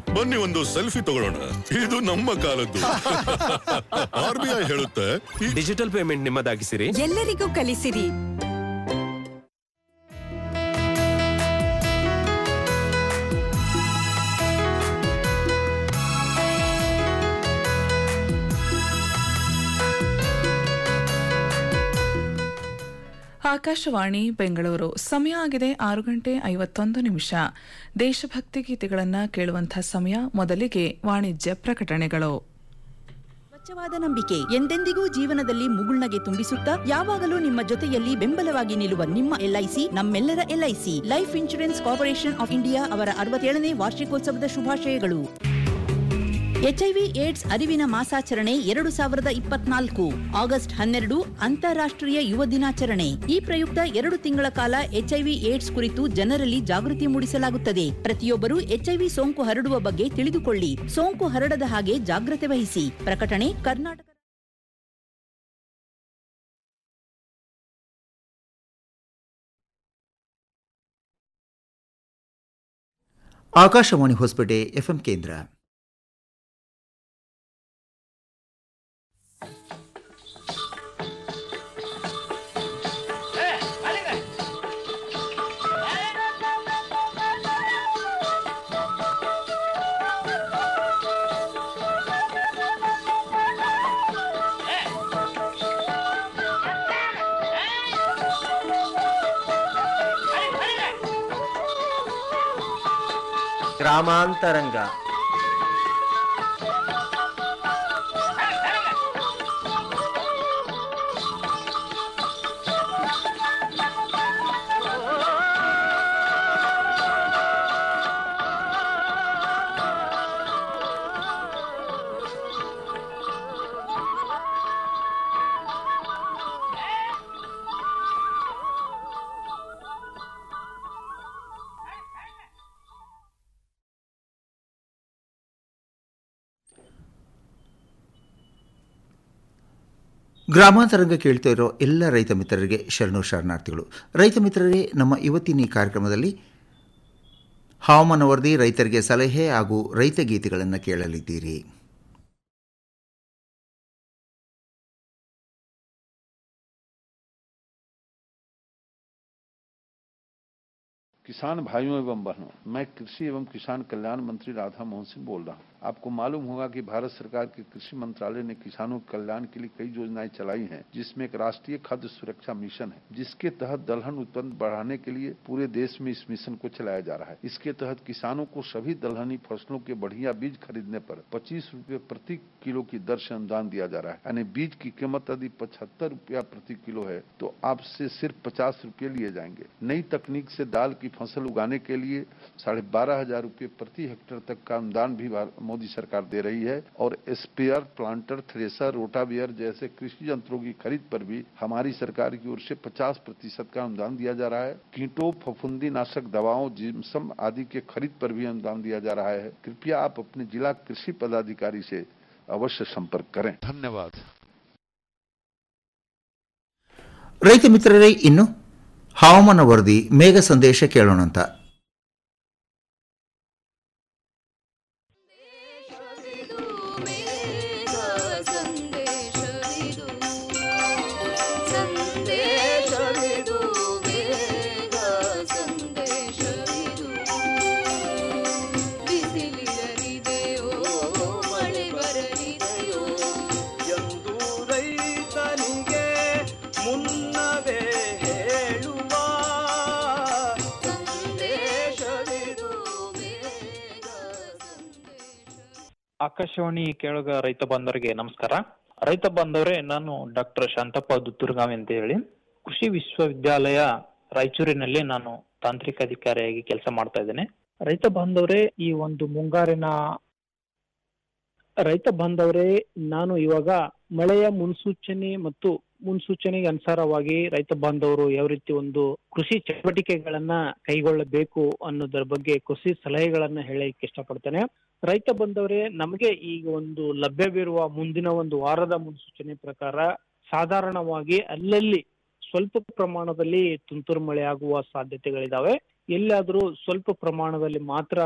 ಬನ್ನಿ ಒಂದು ಸೆಲ್ಫಿ ತಗೊಳ್ಳೋಣ ಇದು ನಮ್ಮ ಕಾಲದ್ದು ಆರ್ ಬಿ ಐ ಹೇಳುತ್ತೆ ಈ ಡಿಜಿಟಲ್ ಪೇಮೆಂಟ್ ನಿಮ್ಮದಾಗಿಸಿರಿ ಎಲ್ಲರಿಗೂ ಕಲಿಸಿರಿ ಆಕಾಶವಾಣಿ ಬೆಂಗಳೂರು ಸಮಯ ಆಗಿದೆ ಆರು ಗಂಟೆ ಐವತ್ತೊಂದು ನಿಮಿಷ ದೇಶಭಕ್ತಿ ಗೀತೆಗಳನ್ನು ಕೇಳುವಂಥ ಸಮಯ ಮೊದಲಿಗೆ ವಾಣಿಜ್ಯ ಪ್ರಕಟಣೆಗಳು ಸ್ವಚ್ಛವಾದ ನಂಬಿಕೆ ಎಂದೆಂದಿಗೂ ಜೀವನದಲ್ಲಿ ಮುಗುಳ್ನಗೆ ತುಂಬಿಸುತ್ತಾ ಯಾವಾಗಲೂ ನಿಮ್ಮ ಜೊತೆಯಲ್ಲಿ ಬೆಂಬಲವಾಗಿ ನಿಲ್ಲುವ ನಿಮ್ಮ ಎಲ್ಐಸಿ ನಮ್ಮೆಲ್ಲರ LIC life insurance corporation of India ಅವರ ಅರವತ್ತೇಳನೇ ವಾರ್ಷಿಕೋತ್ಸವದ ಶುಭಾಶಯಗಳು ಎಚ್ಐವಿ ಏಡ್ಸ್ ಅರಿವಿನ ಮಾಸಾಚರಣೆ ಎರಡು ಸಾವಿರದ ಇಪ್ಪತ್ನಾಲ್ಕು ಆಗಸ್ಟ್ ಹನ್ನೆರಡು ಅಂತಾರಾಷ್ಟ್ರೀಯ ಯುವ ದಿನಾಚರಣೆ ಈ ಪ್ರಯುಕ್ತ ಎರಡು ತಿಂಗಳ ಕಾಲ ಎಚ್ಐವಿ ಏಡ್ಸ್ ಕುರಿತು ಜನರಲ್ಲಿ ಜಾಗೃತಿ ಮೂಡಿಸಲಾಗುತ್ತದೆ ಪ್ರತಿಯೊಬ್ಬರು ಎಚ್ಐವಿ ಸೋಂಕು ಹರಡುವ ಬಗ್ಗೆ ತಿಳಿದುಕೊಳ್ಳಿ ಸೋಂಕು ಹರಡದ ಹಾಗೆ ಜಾಗ್ರತೆ ವಹಿಸಿ ಪ್ರಕಟಣೆ ಕರ್ನಾಟಕ ಆಕಾಶವಾಣಿ ಹೊಸಪೇಟೆ ಎಫ್ಎಂ ಕೇಂದ್ರ ಗ್ರಾಮಾಂತರಂಗ ಗ್ರಾಮಾಂತರಂಗ ಕೇಳ್ತಾ ಇರೋ ಎಲ್ಲ ರೈತ ಮಿತ್ರರಿಗೆ ಶರಣು ಶರಣಾರ್ಥಿಗಳು ರೈತ ಮಿತ್ರರೇ ನಮ್ಮ ಇವತ್ತಿನ ಈ ಕಾರ್ಯಕ್ರಮದಲ್ಲಿ ಹವಾಮಾನ ವರದಿ ರೈತರಿಗೆ ಸಲಹೆ ಹಾಗೂ ರೈತ ಗೀತೆಗಳನ್ನು ಕೇಳಲಿದ್ದೀರಿ किसान भाइयों एवं बहनों मैं कृषि एवं किसान कल्याण मंत्री राधा मोहन सिंह बोल रहा हूं आपको मालूम होगा कि भारत सरकार के कृषि मंत्रालय ने किसानों के कल्याण के लिए कई योजनाएं चलाई हैं जिसमें एक राष्ट्रीय खाद्य सुरक्षा मिशन है जिसके तहत दलहन उत्पन्न बढ़ाने के लिए पूरे देश में इस मिशन को चलाया जा रहा है इसके तहत किसानों को सभी दलहनी फसलों के बढ़िया बीज खरीदने पर पच्चीस रूपए प्रति किलो की दर से अनुदान दिया जा रहा है यानी बीज की कीमत यदि पचहत्तर रूपया प्रति किलो है तो आपसे सिर्फ पचास रूपये लिए जाएंगे नई तकनीक से दाल की फसल उगाने के लिए साढ़े बारह हजार रूपये प्रति हेक्टेयर तक का अनुदान भी भार- मोदी सरकार दे रही है और स्पेयर प्लांटर थ्रेसर रोटावियर जैसे कृषि यंत्रों की खरीद पर भी हमारी सरकार की ओर से 50 प्रतिशत का अनुदान दिया जा रहा है कीटों फफूंदी नाशक दवाओं जिम्सम आदि के खरीद पर भी अनुदान दिया जा रहा है कृपया आप अपने जिला कृषि पदाधिकारी से अवश्य संपर्क करें धन्यवाद ರೈತ ಮಿತ್ರರೇ ಇನ್ನು ಹವಾಮಾನ ವರದಿ ಮೇಘ ಸಂದೇಶ ಕೇಳೋಣಂತ ಎಂದು ರೈತನಿಗೆ ಮುನ್ನವೇ ಹೇಳುವ ಸಂದೇಶವಿದು ಆಕಾಶವಾಣಿ ಕೇಳುಗ ರೈತ ಬಾಂಧವರಿಗೆ ನಮಸ್ಕಾರ ರೈತ ಬಾಂಧವರೇ ನಾನು ಡಾಕ್ಟರ್ ಶಾಂತಪ್ಪ ದುತ್ತೂರ್ಗಾವಿ ಅಂತ ಹೇಳಿ ಕೃಷಿ ವಿಶ್ವವಿದ್ಯಾಲಯ ರಾಯಚೂರಿನಲ್ಲಿ ನಾನು ತಾಂತ್ರಿಕ ಅಧಿಕಾರಿಯಾಗಿ ಕೆಲಸ ಮಾಡ್ತಾ ಇದ್ದೇನೆ ರೈತ ಬಾಂಧವರೇ ಈ ಒಂದು ಮುಂಗಾರಿನ ರೈತ ಬಾಂಧವರೇ ನಾನು ಇವಾಗ ಮಳೆಯ ಮುನ್ಸೂಚನೆ ಮತ್ತು ಮುನ್ಸೂಚನೆಗೆ ಅನುಸಾರವಾಗಿ ರೈತ ಬಾಂಧವರು ಯಾವ ರೀತಿ ಒಂದು ಕೃಷಿ ಚಟುವಟಿಕೆಗಳನ್ನ ಕೈಗೊಳ್ಳಬೇಕು ಅನ್ನೋದರ ಬಗ್ಗೆ ಕೃಷಿ ಸಲಹೆಗಳನ್ನ ಹೇಳಲಿಕ್ಕೆ ಇಷ್ಟಪಡ್ತೇನೆ ರೈತ ಬಂದವರೇ ನಮಗೆ ಈಗ ಒಂದು ಲಭ್ಯವಿರುವ ಮುಂದಿನ ಒಂದು ವಾರದ ಮುನ್ಸೂಚನೆ ಪ್ರಕಾರ ಸಾಧಾರಣವಾಗಿ ಅಲ್ಲಲ್ಲಿ ಸ್ವಲ್ಪ ಪ್ರಮಾಣದಲ್ಲಿ ತುಂತುರು ಮಳೆ ಆಗುವ ಸಾಧ್ಯತೆಗಳಿದಾವೆ ಎಲ್ಲಾದ್ರೂ ಸ್ವಲ್ಪ ಪ್ರಮಾಣದಲ್ಲಿ ಮಾತ್ರ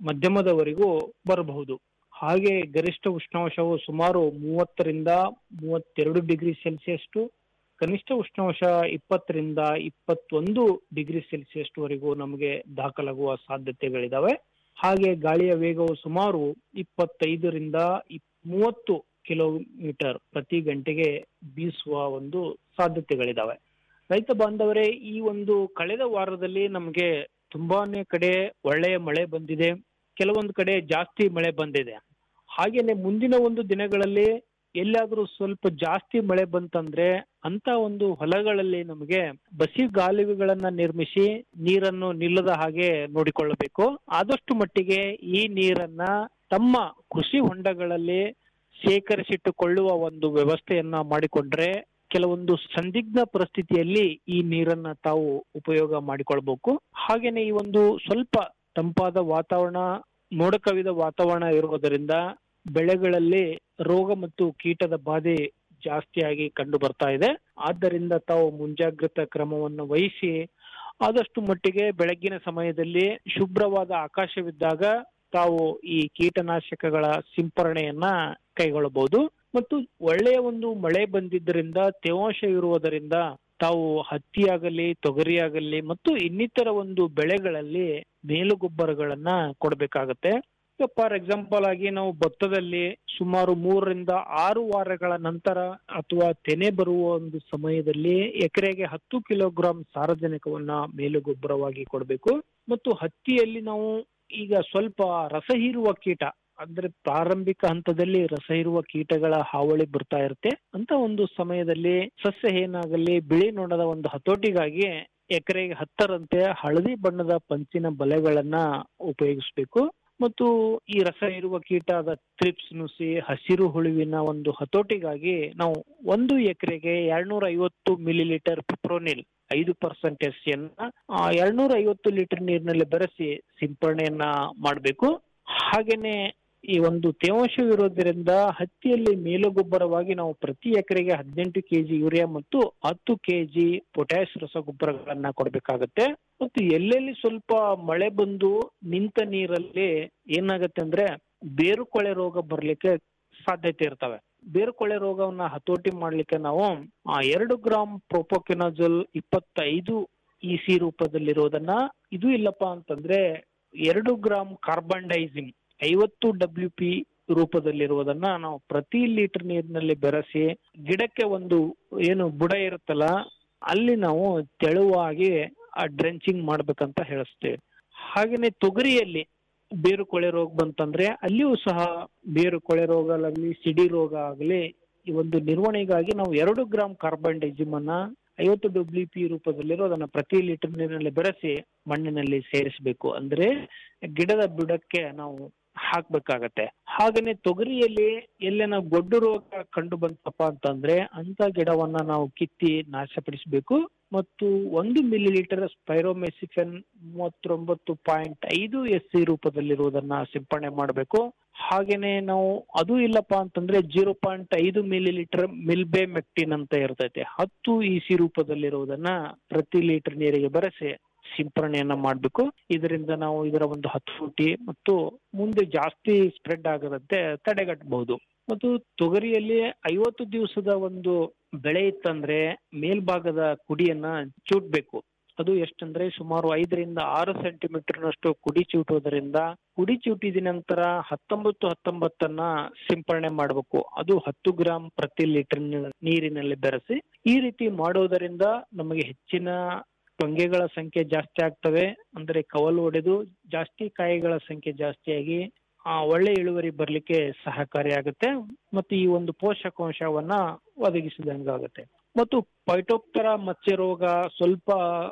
ಮಧ್ಯಮದವರೆಗೂ ಬರಬಹುದು ಹಾಗೆ ಗರಿಷ್ಠ ಉಷ್ಣಾಂಶವು ಸುಮಾರು ಮೂವತ್ತರಿಂದ ಮೂವತ್ತೆರಡು ಡಿಗ್ರಿ ಸೆಲ್ಸಿಯಸ್ ಕನಿಷ್ಠ ಉಷ್ಣಾಂಶ ಇಪ್ಪತ್ತರಿಂದ ಇಪ್ಪತ್ತೊಂದು ಡಿಗ್ರಿ ಸೆಲ್ಸಿಯಸ್ ವರೆಗೂ ನಮಗೆ ದಾಖಲಾಗುವ ಸಾಧ್ಯತೆಗಳಿದಾವೆ ಹಾಗೆ ಗಾಳಿಯ ವೇಗವು ಸುಮಾರು ಇಪ್ಪತ್ತೈದರಿಂದ ಇಪ್- ಮೂವತ್ತು ಕಿಲೋಮೀಟರ್ ಪ್ರತಿ ಗಂಟೆಗೆ ಬೀಸುವ ಒಂದು ಸಾಧ್ಯತೆಗಳಿದಾವೆ ರೈತ ಬಾಂಧವರೇ ಈ ಒಂದು ಕಳೆದ ವಾರದಲ್ಲಿ ನಮಗೆ ತುಂಬಾನೇ ಕಡೆ ಒಳ್ಳೆಯ ಮಳೆ ಬಂದಿದೆ ಕೆಲವೊಂದು ಕಡೆ ಜಾಸ್ತಿ ಮಳೆ ಬಂದಿದೆ ಹಾಗೇನೆ ಮುಂದಿನ ಒಂದು ದಿನಗಳಲ್ಲಿ ಎಲ್ಲಾದ್ರೂ ಸ್ವಲ್ಪ ಜಾಸ್ತಿ ಮಳೆ ಬಂತಂದ್ರೆ ಅಂತ ಒಂದು ಹೊಲಗಳಲ್ಲಿ ನಮಗೆ ಬಸಿ ಗಾಲುವೆಗಳನ್ನ ನಿರ್ಮಿಸಿ ನೀರನ್ನು ನಿಲ್ಲದ ಹಾಗೆ ನೋಡಿಕೊಳ್ಳಬೇಕು ಆದಷ್ಟು ಮಟ್ಟಿಗೆ ಈ ನೀರನ್ನ ತಮ್ಮ ಕೃಷಿ ಹೊಂಡಗಳಲ್ಲಿ ಶೇಖರಿಸಿಟ್ಟುಕೊಳ್ಳುವ ಒಂದು ವ್ಯವಸ್ಥೆಯನ್ನ ಮಾಡಿಕೊಂಡ್ರೆ ಕೆಲವೊಂದು ಸಂದಿಗ್ಧ ಪರಿಸ್ಥಿತಿಯಲ್ಲಿ ಈ ನೀರನ್ನ ತಾವು ಉಪಯೋಗ ಮಾಡಿಕೊಳ್ಬೇಕು ಹಾಗೇನೆ ಈ ಒಂದು ಸ್ವಲ್ಪ ತಂಪಾದ ವಾತಾವರಣ ಮೋಡ ಕವಿದ ವಾತಾವರಣ ಇರುವುದರಿಂದ ಬೆಳೆಗಳಲ್ಲಿ ರೋಗ ಮತ್ತು ಕೀಟದ ಬಾಧೆ ಜಾಸ್ತಿಯಾಗಿ ಕಂಡು ಬರ್ತಾ ಇದೆ ಆದ್ದರಿಂದ ತಾವು ಮುಂಜಾಗ್ರತಾ ಕ್ರಮವನ್ನು ವಹಿಸಿ ಆದಷ್ಟು ಮಟ್ಟಿಗೆ ಬೆಳಗ್ಗಿನ ಸಮಯದಲ್ಲಿ ಶುಭ್ರವಾದ ಆಕಾಶವಿದ್ದಾಗ ತಾವು ಈ ಕೀಟನಾಶಕಗಳ ಸಿಂಪರಣೆಯನ್ನ ಕೈಗೊಳ್ಳಬಹುದು ಮತ್ತು ಒಳ್ಳೆಯ ಒಂದು ಮಳೆ ಬಂದಿದ್ದರಿಂದ ತೇವಾಂಶ ಇರುವುದರಿಂದ ತಾವು ಹತ್ತಿ ಆಗಲಿ ತೊಗರಿ ಆಗಲಿ ಮತ್ತು ಇನ್ನಿತರ ಒಂದು ಬೆಳೆಗಳಲ್ಲಿ ಮೇಲುಗೊಬ್ಬರಗಳನ್ನ ಕೊಡಬೇಕಾಗತ್ತೆ ಈಗ ಫಾರ್ ಎಕ್ಸಾಂಪಲ್ ಆಗಿ ನಾವು ಭತ್ತದಲ್ಲಿ ಸುಮಾರು ಮೂರರಿಂದ ಆರು ವಾರಗಳ ನಂತರ ಅಥವಾ ತೆನೆ ಬರುವ ಒಂದು ಸಮಯದಲ್ಲಿ ಎಕರೆಗೆ ಹತ್ತು ಕಿಲೋಗ್ರಾಂ ಸಾರಜನಕವನ್ನ ಮೇಲುಗೊಬ್ಬರವಾಗಿ ಕೊಡಬೇಕು ಮತ್ತು ಹತ್ತಿಯಲ್ಲಿ ನಾವು ಈಗ ಸ್ವಲ್ಪ ರಸ ಹೀರುವ ಕೀಟ ಅಂದ್ರೆ ಪ್ರಾರಂಭಿಕ ಹಂತದಲ್ಲಿ ರಸ ಇರುವ ಕೀಟಗಳ ಹಾವಳಿ ಬರ್ತಾ ಇರುತ್ತೆ ಅಂತ ಒಂದು ಸಮಯದಲ್ಲಿ ಸಸ್ಯ ಏನಾಗಲಿ ಬಿಳಿ ನೊಣದ ಒಂದು ಹತೋಟಿಗಾಗಿ ಎಕರೆಗೆ ಹತ್ತರಂತೆ ಹಳದಿ ಬಣ್ಣದ ಪಂಚಿನ ಬಲೆಗಳನ್ನ ಉಪಯೋಗಿಸಬೇಕು ಮತ್ತು ಈ ರಸ ಇರುವ ಕೀಟದ ತ್ರಿಪ್ಸ್ ನುಸಿ ಹಸಿರು ಹುಳುವಿನ ಒಂದು ಹತೋಟಿಗಾಗಿ ನಾವು ಒಂದು ಎಕರೆಗೆ ಎರಡ್ನೂರ ಐವತ್ತು ಮಿಲಿ ಲೀಟರ್ ಪಿಪ್ರೋನಿಲ್ ಐದು ಪರ್ಸೆಂಟ್ ಎಸ್ ಎರಡ್ನೂರ ಐವತ್ತು ಲೀಟರ್ ನೀರಿನಲ್ಲಿ ಬೆರೆಸಿ ಸಿಂಪರಣೆಯನ್ನ ಮಾಡಬೇಕು ಹಾಗೇನೆ ಈ ಒಂದು ತೇವಾಂಶವಿರೋದ್ರಿಂದ ಹತ್ತಿಯಲ್ಲಿ ಮೇಲುಗೊಬ್ಬರವಾಗಿ ನಾವು ಪ್ರತಿ ಎಕರೆಗೆ ಹದಿನೆಂಟು ಕೆಜಿ ಯೂರಿಯಾ ಮತ್ತು ಹತ್ತು ಕೆಜಿ ಪೊಟ್ಯಾಶ್ ರಸಗೊಬ್ಬರಗಳನ್ನ ಕೊಡಬೇಕಾಗತ್ತೆ ಮತ್ತು ಎಲ್ಲೆಲ್ಲಿ ಸ್ವಲ್ಪ ಮಳೆ ಬಂದು ನಿಂತ ನೀರಲ್ಲಿ ಏನಾಗತ್ತೆ ಅಂದ್ರೆ ಬೇರುಕೊಳೆ ರೋಗ ಬರ್ಲಿಕ್ಕೆ ಸಾಧ್ಯತೆ ಇರ್ತವೆ ಬೇರುಕೊಳೆ ರೋಗವನ್ನ ಹತೋಟಿ ಮಾಡ್ಲಿಕ್ಕೆ ನಾವು ಆ, ಎರಡು ಗ್ರಾಮ್ ಪ್ರೊಪೋಕಿನಾಜೋಲ್ ಇಪ್ಪತ್ತೈದು ಇ ಸಿ ರೂಪದಲ್ಲಿರೋದನ್ನ ಇದು ಇಲ್ಲಪ್ಪ ಅಂತಂದ್ರೆ ಎರಡು ಗ್ರಾಮ್ ಕಾರ್ಬನ್ ಡೈಸಿಮ್ ಐವತ್ತು ಡಬ್ಲ್ಯೂ ಪಿ ರೂಪದಲ್ಲಿರುವುದನ್ನ ನಾವು ಪ್ರತಿ ಲೀಟರ್ ನೀರಿನಲ್ಲಿ ಬೆರೆಸಿ ಗಿಡಕ್ಕೆ ಒಂದು ಏನು ಬುಡ ಇರುತ್ತಲ್ಲ ಅಲ್ಲಿ ನಾವು ತೆಳುವಾಗಿ ಆ ಡ್ರೆಂಚಿಂಗ್ ಮಾಡ್ಬೇಕಂತ ಹೇಳಿಸ್ತೇವೆ ಹಾಗೇನೆ ತೊಗರಿಯಲ್ಲಿ ಬೇರು ಕೊಳೆ ರೋಗ ಬಂತಂದ್ರೆ ಅಲ್ಲಿಯೂ ಸಹ ಬೇರು ಕೊಳೆ ರೋಗ ಆಗಲಿ ಸಿಡಿ ರೋಗ ಆಗಲಿ ಈ ಒಂದು ನಿರ್ವಹಣೆಗಾಗಿ ನಾವು ಎರಡು ಗ್ರಾಮ್ ಕಾರ್ಬನ್ ಡೈಜಿಮ್ ಅನ್ನ ಐವತ್ತು ಡಬ್ಲ್ಯೂ ಪಿ ರೂಪದಲ್ಲಿರೋ ಅದನ್ನ ಪ್ರತಿ ಲೀಟರ್ ನೀರಿನಲ್ಲಿ ಬೆರೆಸಿ ಮಣ್ಣಿನಲ್ಲಿ ಸೇರಿಸಬೇಕು ಅಂದ್ರೆ ಗಿಡದ ಬುಡಕ್ಕೆ ನಾವು ಹಾಕ್ಬೇಕಾಗತ್ತೆ ಹಾಗೇನೆ ತೊಗರಿಯಲ್ಲಿ ಎಲ್ಲೇನ ಗೊಡ್ಡು ರೋಗ ಕಂಡು ಬಂತಪ್ಪ ಅಂತಂದ್ರೆ ಅಂತ ಗಿಡವನ್ನ ನಾವು ಕಿತ್ತಿ ನಾಶಪಡಿಸಬೇಕು ಮತ್ತು ಒಂದು ಮಿಲಿ ಲೀಟರ್ ಸ್ಪೈರೋಮೆಸಿಫೆನ್ ಮೂವತ್ತೊಂಬತ್ತು ಪಾಯಿಂಟ್ ಐದು ಎಸ್ ಸಿ ರೂಪದಲ್ಲಿರುವುದನ್ನ ಸಿಂಪಡಣೆ ಮಾಡಬೇಕು ಹಾಗೇನೆ ನಾವು ಅದು ಇಲ್ಲಪ್ಪ ಅಂತಂದ್ರೆ ಜೀರೋ ಪಾಯಿಂಟ್ ಐದು ಮಿಲಿ ಲೀಟರ್ ಮಿಲ್ಬೆ ಮೆಕ್ಟಿನ್ ಅಂತ ಇರ್ತೈತೆ ಹತ್ತು ಇ ಸಿ ರೂಪದಲ್ಲಿರುವುದನ್ನ ಪ್ರತಿ ಲೀಟರ್ ನೀರಿಗೆ ಬೆರೆಸಿ ಸಿಂಪರಣೆಯನ್ನ ಮಾಡಬೇಕು ಇದರಿಂದ ನಾವು ಇದರ ಒಂದು ಹತೋಟಿ ಮತ್ತು ಮುಂದೆ ಜಾಸ್ತಿ ಸ್ಪ್ರೆಡ್ ಆಗದಂತೆ ತಡೆಗಟ್ಟಬಹುದು ಮತ್ತು ತೊಗರಿಯಲ್ಲಿ ಐವತ್ತು ದಿವಸದ ಒಂದು ಬೆಳೆ ಇತ್ತಂದ್ರೆ ಮೇಲ್ಭಾಗದ ಕುಡಿಯನ್ನ ಚೂಟ್ಬೇಕು ಅದು ಎಷ್ಟಂದ್ರೆ ಸುಮಾರು ಐದರಿಂದ ಆರು ಸೆಂಟಿಮೀಟರ್ನಷ್ಟು ಕುಡಿ ಚೂಟುವುದರಿಂದ ಕುಡಿ ಚೂಟಿದ ನಂತರ ಹತ್ತೊಂಬತ್ತು ಹತ್ತೊಂಬತ್ತನ್ನ ಸಿಂಪರಣೆ ಮಾಡಬೇಕು ಅದು ಹತ್ತು ಗ್ರಾಂ ಪ್ರತಿ ಲೀಟರ್ ನೀರಿನಲ್ಲಿ ಬೆರೆಸಿ ಈ ರೀತಿ ಮಾಡೋದರಿಂದ ನಮಗೆ ಹೆಚ್ಚಿನ ಟೊಂಗೆಗಳ ಸಂಖ್ಯೆ ಜಾಸ್ತಿ ಆಗ್ತವೆ ಅಂದ್ರೆ ಕವಲು ಒಡೆದು ಜಾಸ್ತಿ ಕಾಯಿಗಳ ಸಂಖ್ಯೆ ಜಾಸ್ತಿಯಾಗಿ ಆ ಒಳ್ಳೆ ಇಳುವರಿ ಬರ್ಲಿಕ್ಕೆ ಸಹಕಾರಿಯಾಗುತ್ತೆ ಮತ್ತು ಈ ಒಂದು ಪೋಷಕಾಂಶವನ್ನ ಒದಗಿಸಿದಂಗಾಗುತ್ತೆ ಮತ್ತು ಪೈಟೋಪ್ತರ ಮಚ್ಚೆ ರೋಗ ಸ್ವಲ್ಪ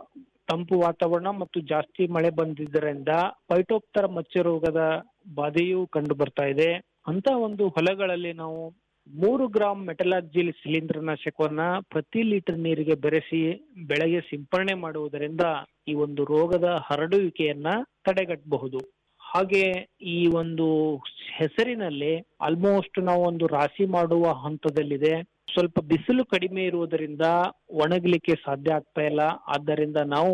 ತಂಪು ವಾತಾವರಣ ಮತ್ತು ಜಾಸ್ತಿ ಮಳೆ ಬಂದಿದ್ದರಿಂದ ಪೈಟೋಪ್ತರ ಮಚ್ಚೆ ರೋಗದ ಬಾಧೆಯೂ ಕಂಡು ಬರ್ತಾ ಇದೆ ಅಂತ ಒಂದು ಹೊಲಗಳಲ್ಲಿ ನಾವು ಮೂರು ಗ್ರಾಂ ಮೆಟಲಾಕ್ಸಿಲ್ ಶಿಲೀಂಧ್ರನಾಶಕವನ್ನ ಪ್ರತಿ ಲೀಟರ್ ನೀರಿಗೆ ಬೆರೆಸಿ ಬೆಳೆಗೆ ಸಿಂಪರಣೆ ಮಾಡುವುದರಿಂದ ಈ ಒಂದು ರೋಗದ ಹರಡುವಿಕೆಯನ್ನ ತಡೆಗಟ್ಟಬಹುದು ಹಾಗೆ ಈ ಒಂದು ಹೆಸರಿನಲ್ಲಿ ಆಲ್ಮೋಸ್ಟ್ ನಾವು ಒಂದು ರಾಶಿ ಮಾಡುವ ಹಂತದಲ್ಲಿದೆ ಸ್ವಲ್ಪ ಬಿಸಿಲು ಕಡಿಮೆ ಇರುವುದರಿಂದ ಒಣಗಲಿಕ್ಕೆ ಸಾಧ್ಯ ಆಗ್ತಾ ಇಲ್ಲ ಆದ್ದರಿಂದ ನಾವು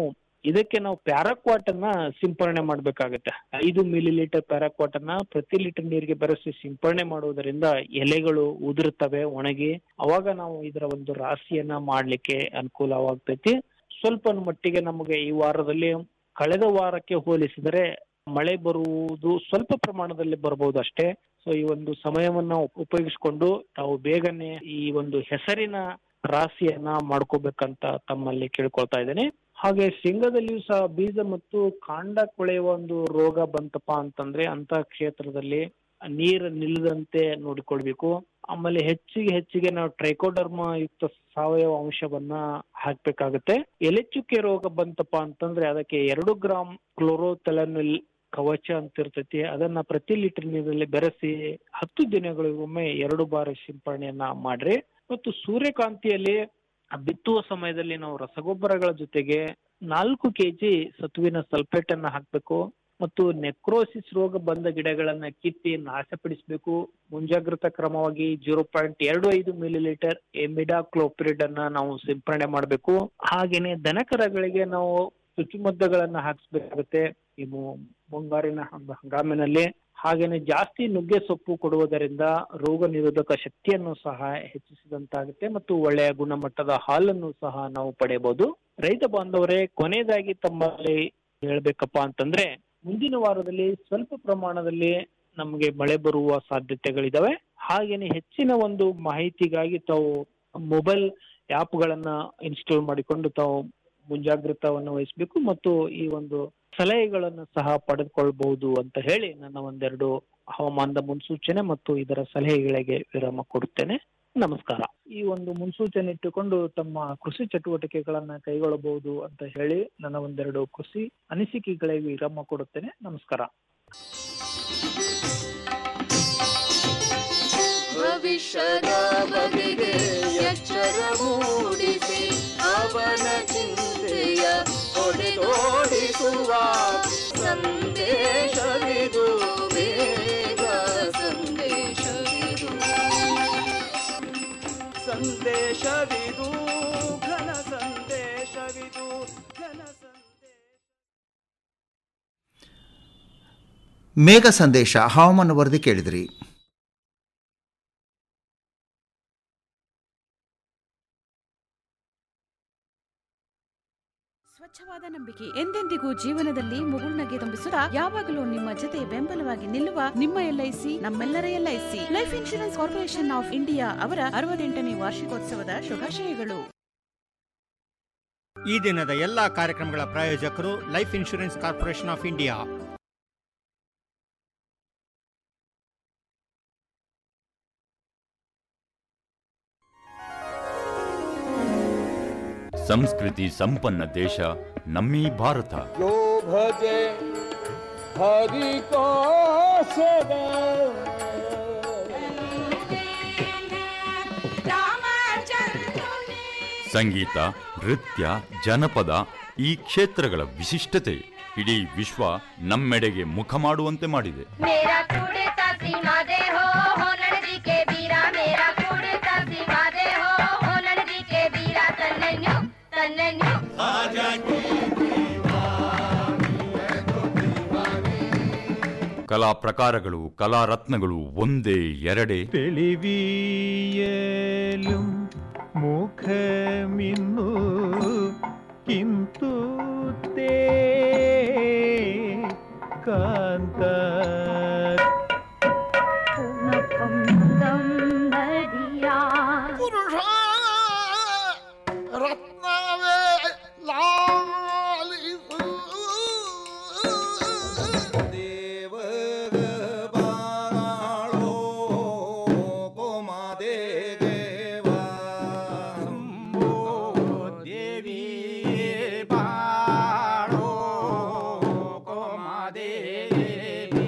ಇದಕ್ಕೆ ನಾವು ಪ್ಯಾರಾಕ್ವಾಟ್ ಅನ್ನ ಸಿಂಪರಣೆ ಮಾಡ್ಬೇಕಾಗತ್ತೆ ಐದು ಮಿಲಿ ಲೀಟರ್ ಪ್ಯಾರಾಕ್ವಾಟ್ ಅನ್ನ ಪ್ರತಿ ಲೀಟರ್ ನೀರಿಗೆ ಬೆರೆಸಿ ಸಿಂಪರಣೆ ಮಾಡುವುದರಿಂದ ಎಲೆಗಳು ಉದುರುತ್ತವೆ ಒಣಗಿ ಅವಾಗ ನಾವು ಇದರ ಒಂದು ರಾಶಿಯನ್ನ ಮಾಡ್ಲಿಕ್ಕೆ ಅನುಕೂಲವಾಗ್ತೈತಿ ಸ್ವಲ್ಪ ಮಟ್ಟಿಗೆ ನಮಗೆ ಈ ವಾರದಲ್ಲಿ ಕಳೆದ ವಾರಕ್ಕೆ ಹೋಲಿಸಿದರೆ ಮಳೆ ಬರುವುದು ಸ್ವಲ್ಪ ಪ್ರಮಾಣದಲ್ಲಿ ಬರಬಹುದು ಅಷ್ಟೇ ಸೊ ಈ ಒಂದು ಸಮಯವನ್ನ ಉಪಯೋಗಿಸಿಕೊಂಡು ತಾವು ಬೇಗನೆ ಈ ಒಂದು ಹೆಸರಿನ ರಾಶಿಯನ್ನ ಮಾಡ್ಕೋಬೇಕಂತ ತಮ್ಮಲ್ಲಿ ಕೇಳ್ಕೊಳ್ತಾ ಇದ್ದೇನೆ ಹಾಗೆ ಶೇಂಗಾದಲ್ಲಿಯೂ ಸಹ ಬೀಜ ಮತ್ತು ಕಾಂಡ ಕೊಳೆಯುವ ಒಂದು ರೋಗ ಬಂತಪ್ಪ ಅಂತಂದ್ರೆ ಅಂತ ಕ್ಷೇತ್ರದಲ್ಲಿ ನೀರು ನಿಲ್ಲದಂತೆ ನೋಡಿಕೊಳ್ಬೇಕು ಆಮೇಲೆ ಹೆಚ್ಚಿಗೆ ಹೆಚ್ಚಿಗೆ ನಾವು ಟ್ರೈಕೋಡರ್ಮ ಯುಕ್ತ ಸಾವಯವ ಅಂಶವನ್ನ ಹಾಕ್ಬೇಕಾಗತ್ತೆ ಎಲೆಚುಕ್ಕೆ ರೋಗ ಬಂತಪ್ಪ ಅಂತಂದ್ರೆ ಅದಕ್ಕೆ ಎರಡು ಗ್ರಾಂ ಕ್ಲೋರೋಥೆಲನಿಲ್ ಕವಚ ಅಂತ ಇರ್ತೈತಿ ಅದನ್ನ ಪ್ರತಿ ಲೀಟರ್ ನೀರಲ್ಲಿ ಬೆರೆಸಿ ಹತ್ತು ದಿನಗಳಿಗೊಮ್ಮೆ ಎರಡು ಬಾರಿ ಸಿಂಪರಣೆಯನ್ನ ಮಾಡ್ರಿ ಮತ್ತು ಸೂರ್ಯಕಾಂತಿಯಲ್ಲಿ ಬಿತ್ತುವ ಸಮಯದಲ್ಲಿ ನಾವು ರಸಗೊಬ್ಬರಗಳ ಜೊತೆಗೆ ನಾಲ್ಕು ಕೆಜಿ ಸತುವಿನ ಸಲ್ಫೇಟ್ ಅನ್ನ ಹಾಕ್ಬೇಕು ಮತ್ತು ನೆಕ್ರೋಸಿಸ್ ರೋಗ ಬಂದ ಗಿಡಗಳನ್ನ ಕಿತ್ತಿ ನಾಶಪಡಿಸಬೇಕು ಮುಂಜಾಗ್ರತಾ ಕ್ರಮವಾಗಿ ಜೀರೋ ಪಾಯಿಂಟ್ ಎರಡು ಐದು ಮಿಲಿ ಲೀಟರ್ ಎಮಿಡಾಕ್ಲೋಪಿರಿಡ್ ಅನ್ನ ನಾವು ಸಿಂಪರಣೆ ಮಾಡಬೇಕು ಹಾಗೇನೆ ದನಕರಗಳಿಗೆ ನಾವು ಚುಚ್ಚುಮದ್ದುಗಳನ್ನ ಹಾಕಿಸ್ಬೇಕಾಗುತ್ತೆ ಈ ಮು- ಮುಂಗಾರಿನ ಹಂಗ- ಹಂಗಾಮಿನಲ್ಲಿ ಹಾಗೇನೆ ಜಾಸ್ತಿ ನುಗ್ಗೆ ಸೊಪ್ಪು ಕೊಡುವುದರಿಂದ ರೋಗ ನಿರೋಧಕ ಶಕ್ತಿಯನ್ನು ಸಹ ಹೆಚ್ಚಿಸಿದಂತಾಗುತ್ತೆ ಮತ್ತು ಒಳ್ಳೆಯ ಗುಣಮಟ್ಟದ ಹಾಲನ್ನು ಸಹ ನಾವು ಪಡೆಯಬಹುದು ರೈತ ಬಾಂಧವರೇ ಕೊನೆಯದಾಗಿ ತಮ್ಮಲ್ಲಿ ಹೇಳ್ಬೇಕಪ್ಪ ಅಂತಂದ್ರೆ ಮುಂದಿನ ವಾರದಲ್ಲಿ ಸ್ವಲ್ಪ ಪ್ರಮಾಣದಲ್ಲಿ ನಮಗೆ ಮಳೆ ಬರುವ ಸಾಧ್ಯತೆಗಳಿದಾವೆ ಹಾಗೇನೆ ಹೆಚ್ಚಿನ ಒಂದು ಮಾಹಿತಿಗಾಗಿ ತಾವು ಮೊಬೈಲ್ ಗಳನ್ನ ಇನ್ಸ್ಟಾಲ್ ಮಾಡಿಕೊಂಡು ತಾವು ಮುಂಜಾಗ್ರತವನ್ನು ವಹಿಸಬೇಕು ಮತ್ತು ಈ ಒಂದು ಸಲಹೆಗಳನ್ನು ಸಹ ಪಡೆದುಕೊಳ್ಬಹುದು ಅಂತ ಹೇಳಿ ನನ್ನ ಒಂದೆರಡು ಹವಾಮಾನದ ಮುನ್ಸೂಚನೆ ಮತ್ತು ಇದರ ಸಲಹೆಗಳಿಗೆ ವಿರಾಮ ಕೊಡುತ್ತೇನೆ ನಮಸ್ಕಾರ ಈ ಒಂದು ಮುನ್ಸೂಚನೆ ಇಟ್ಟುಕೊಂಡು ತಮ್ಮ ಕೃಷಿ ಚಟುವಟಿಕೆಗಳನ್ನ ಕೈಗೊಳ್ಳಬಹುದು ಅಂತ ಹೇಳಿ ನನ್ನ ಒಂದೆರಡು ಕೃಷಿ ಅನಿಸಿಕೆಗಳಿಗೆ ವಿರಾಮ ಕೊಡುತ್ತೇನೆ ನಮಸ್ಕಾರ ಭವಿಷ್ಯದ ಬಗೆಗೆ ಎಚ್ಚರ ಮೂಡಿಸಿ ಅವನ ಚಿಂತೆಯ ಹೊಡೆದೋಡಿಸುವ ಸಂದೇಶವಿದು ಬೇಗ ಸಂದೇಶವಿದು ಸಂದೇಶವಿದು ಘನ ಸಂದೇಶವಿದು ಘನ ಸಂದೇಶ ಮೇಘ ಸಂದೇಶ ಹವಾಮಾನ ವರದಿ ಕೇಳಿದ್ರಿ ಸ್ವಚ್ಛವಾದ ನಂಬಿಕೆ ಎಂದೆಂದಿಗೂ ಜೀವನದಲ್ಲಿ ಮುಗುಳ್ನಗೆ ತುಂಬಿಸುತ್ತಾ ಯಾವಾಗಲೂ ನಿಮ್ಮ ಜೊತೆ ಬೆಂಬಲವಾಗಿ ನಿಲ್ಲುವ ನಿಮ್ಮ ಎಲ್ಐಸಿ ನಮ್ಮೆಲ್ಲರ LIC life insurance corporation of India ಅವರ ಅರವತ್ತೆಂಟನೇ ವಾರ್ಷಿಕೋತ್ಸವದ ಶುಭಾಶಯಗಳು ಈ ದಿನದ ಎಲ್ಲ ಕಾರ್ಯಕ್ರಮಗಳ ಪ್ರಾಯೋಜಕರು life insurance corporation of India ಸಂಸ್ಕೃತಿ ಸಂಪನ್ನ ದೇಶ ನಮ್ಮೀ ಭಾರತ जो भजे हरि को सदा ಸಂಗೀತ ನೃತ್ಯ ಜನಪದ ಈ ಕ್ಷೇತ್ರಗಳ ವಿಶಿಷ್ಟತೆ ಇಡೀ ವಿಶ್ವ ನಮ್ಮೆಡೆಗೆ ಮುಖ ಮಾಡುವಂತೆ ಮಾಡಿದೆ मेरा कुड़ता सीमा दे हो हो ननदी के बीरा मेरा कुड़ता सीमा दे हो हो ननदी के बीरा तन्नन्यू तन्नन्यू ಕಲಾ ಪ್ರಕಾರಗಳು ಕಲಾ ರತ್ನಗಳು ಒಂದೇ ಎರಡೇ തെളിവിയലും മുഖമിന്നു കിന്തു തേ കാന്ത ರತ್ನವೇ ಲಾಲಿಸು ದೇವಗ ಬಾಳೋ ಕೋಮಾದೆ ದೇವಿ ಬಾಳೋ ಕೋಮಾದೇವಿ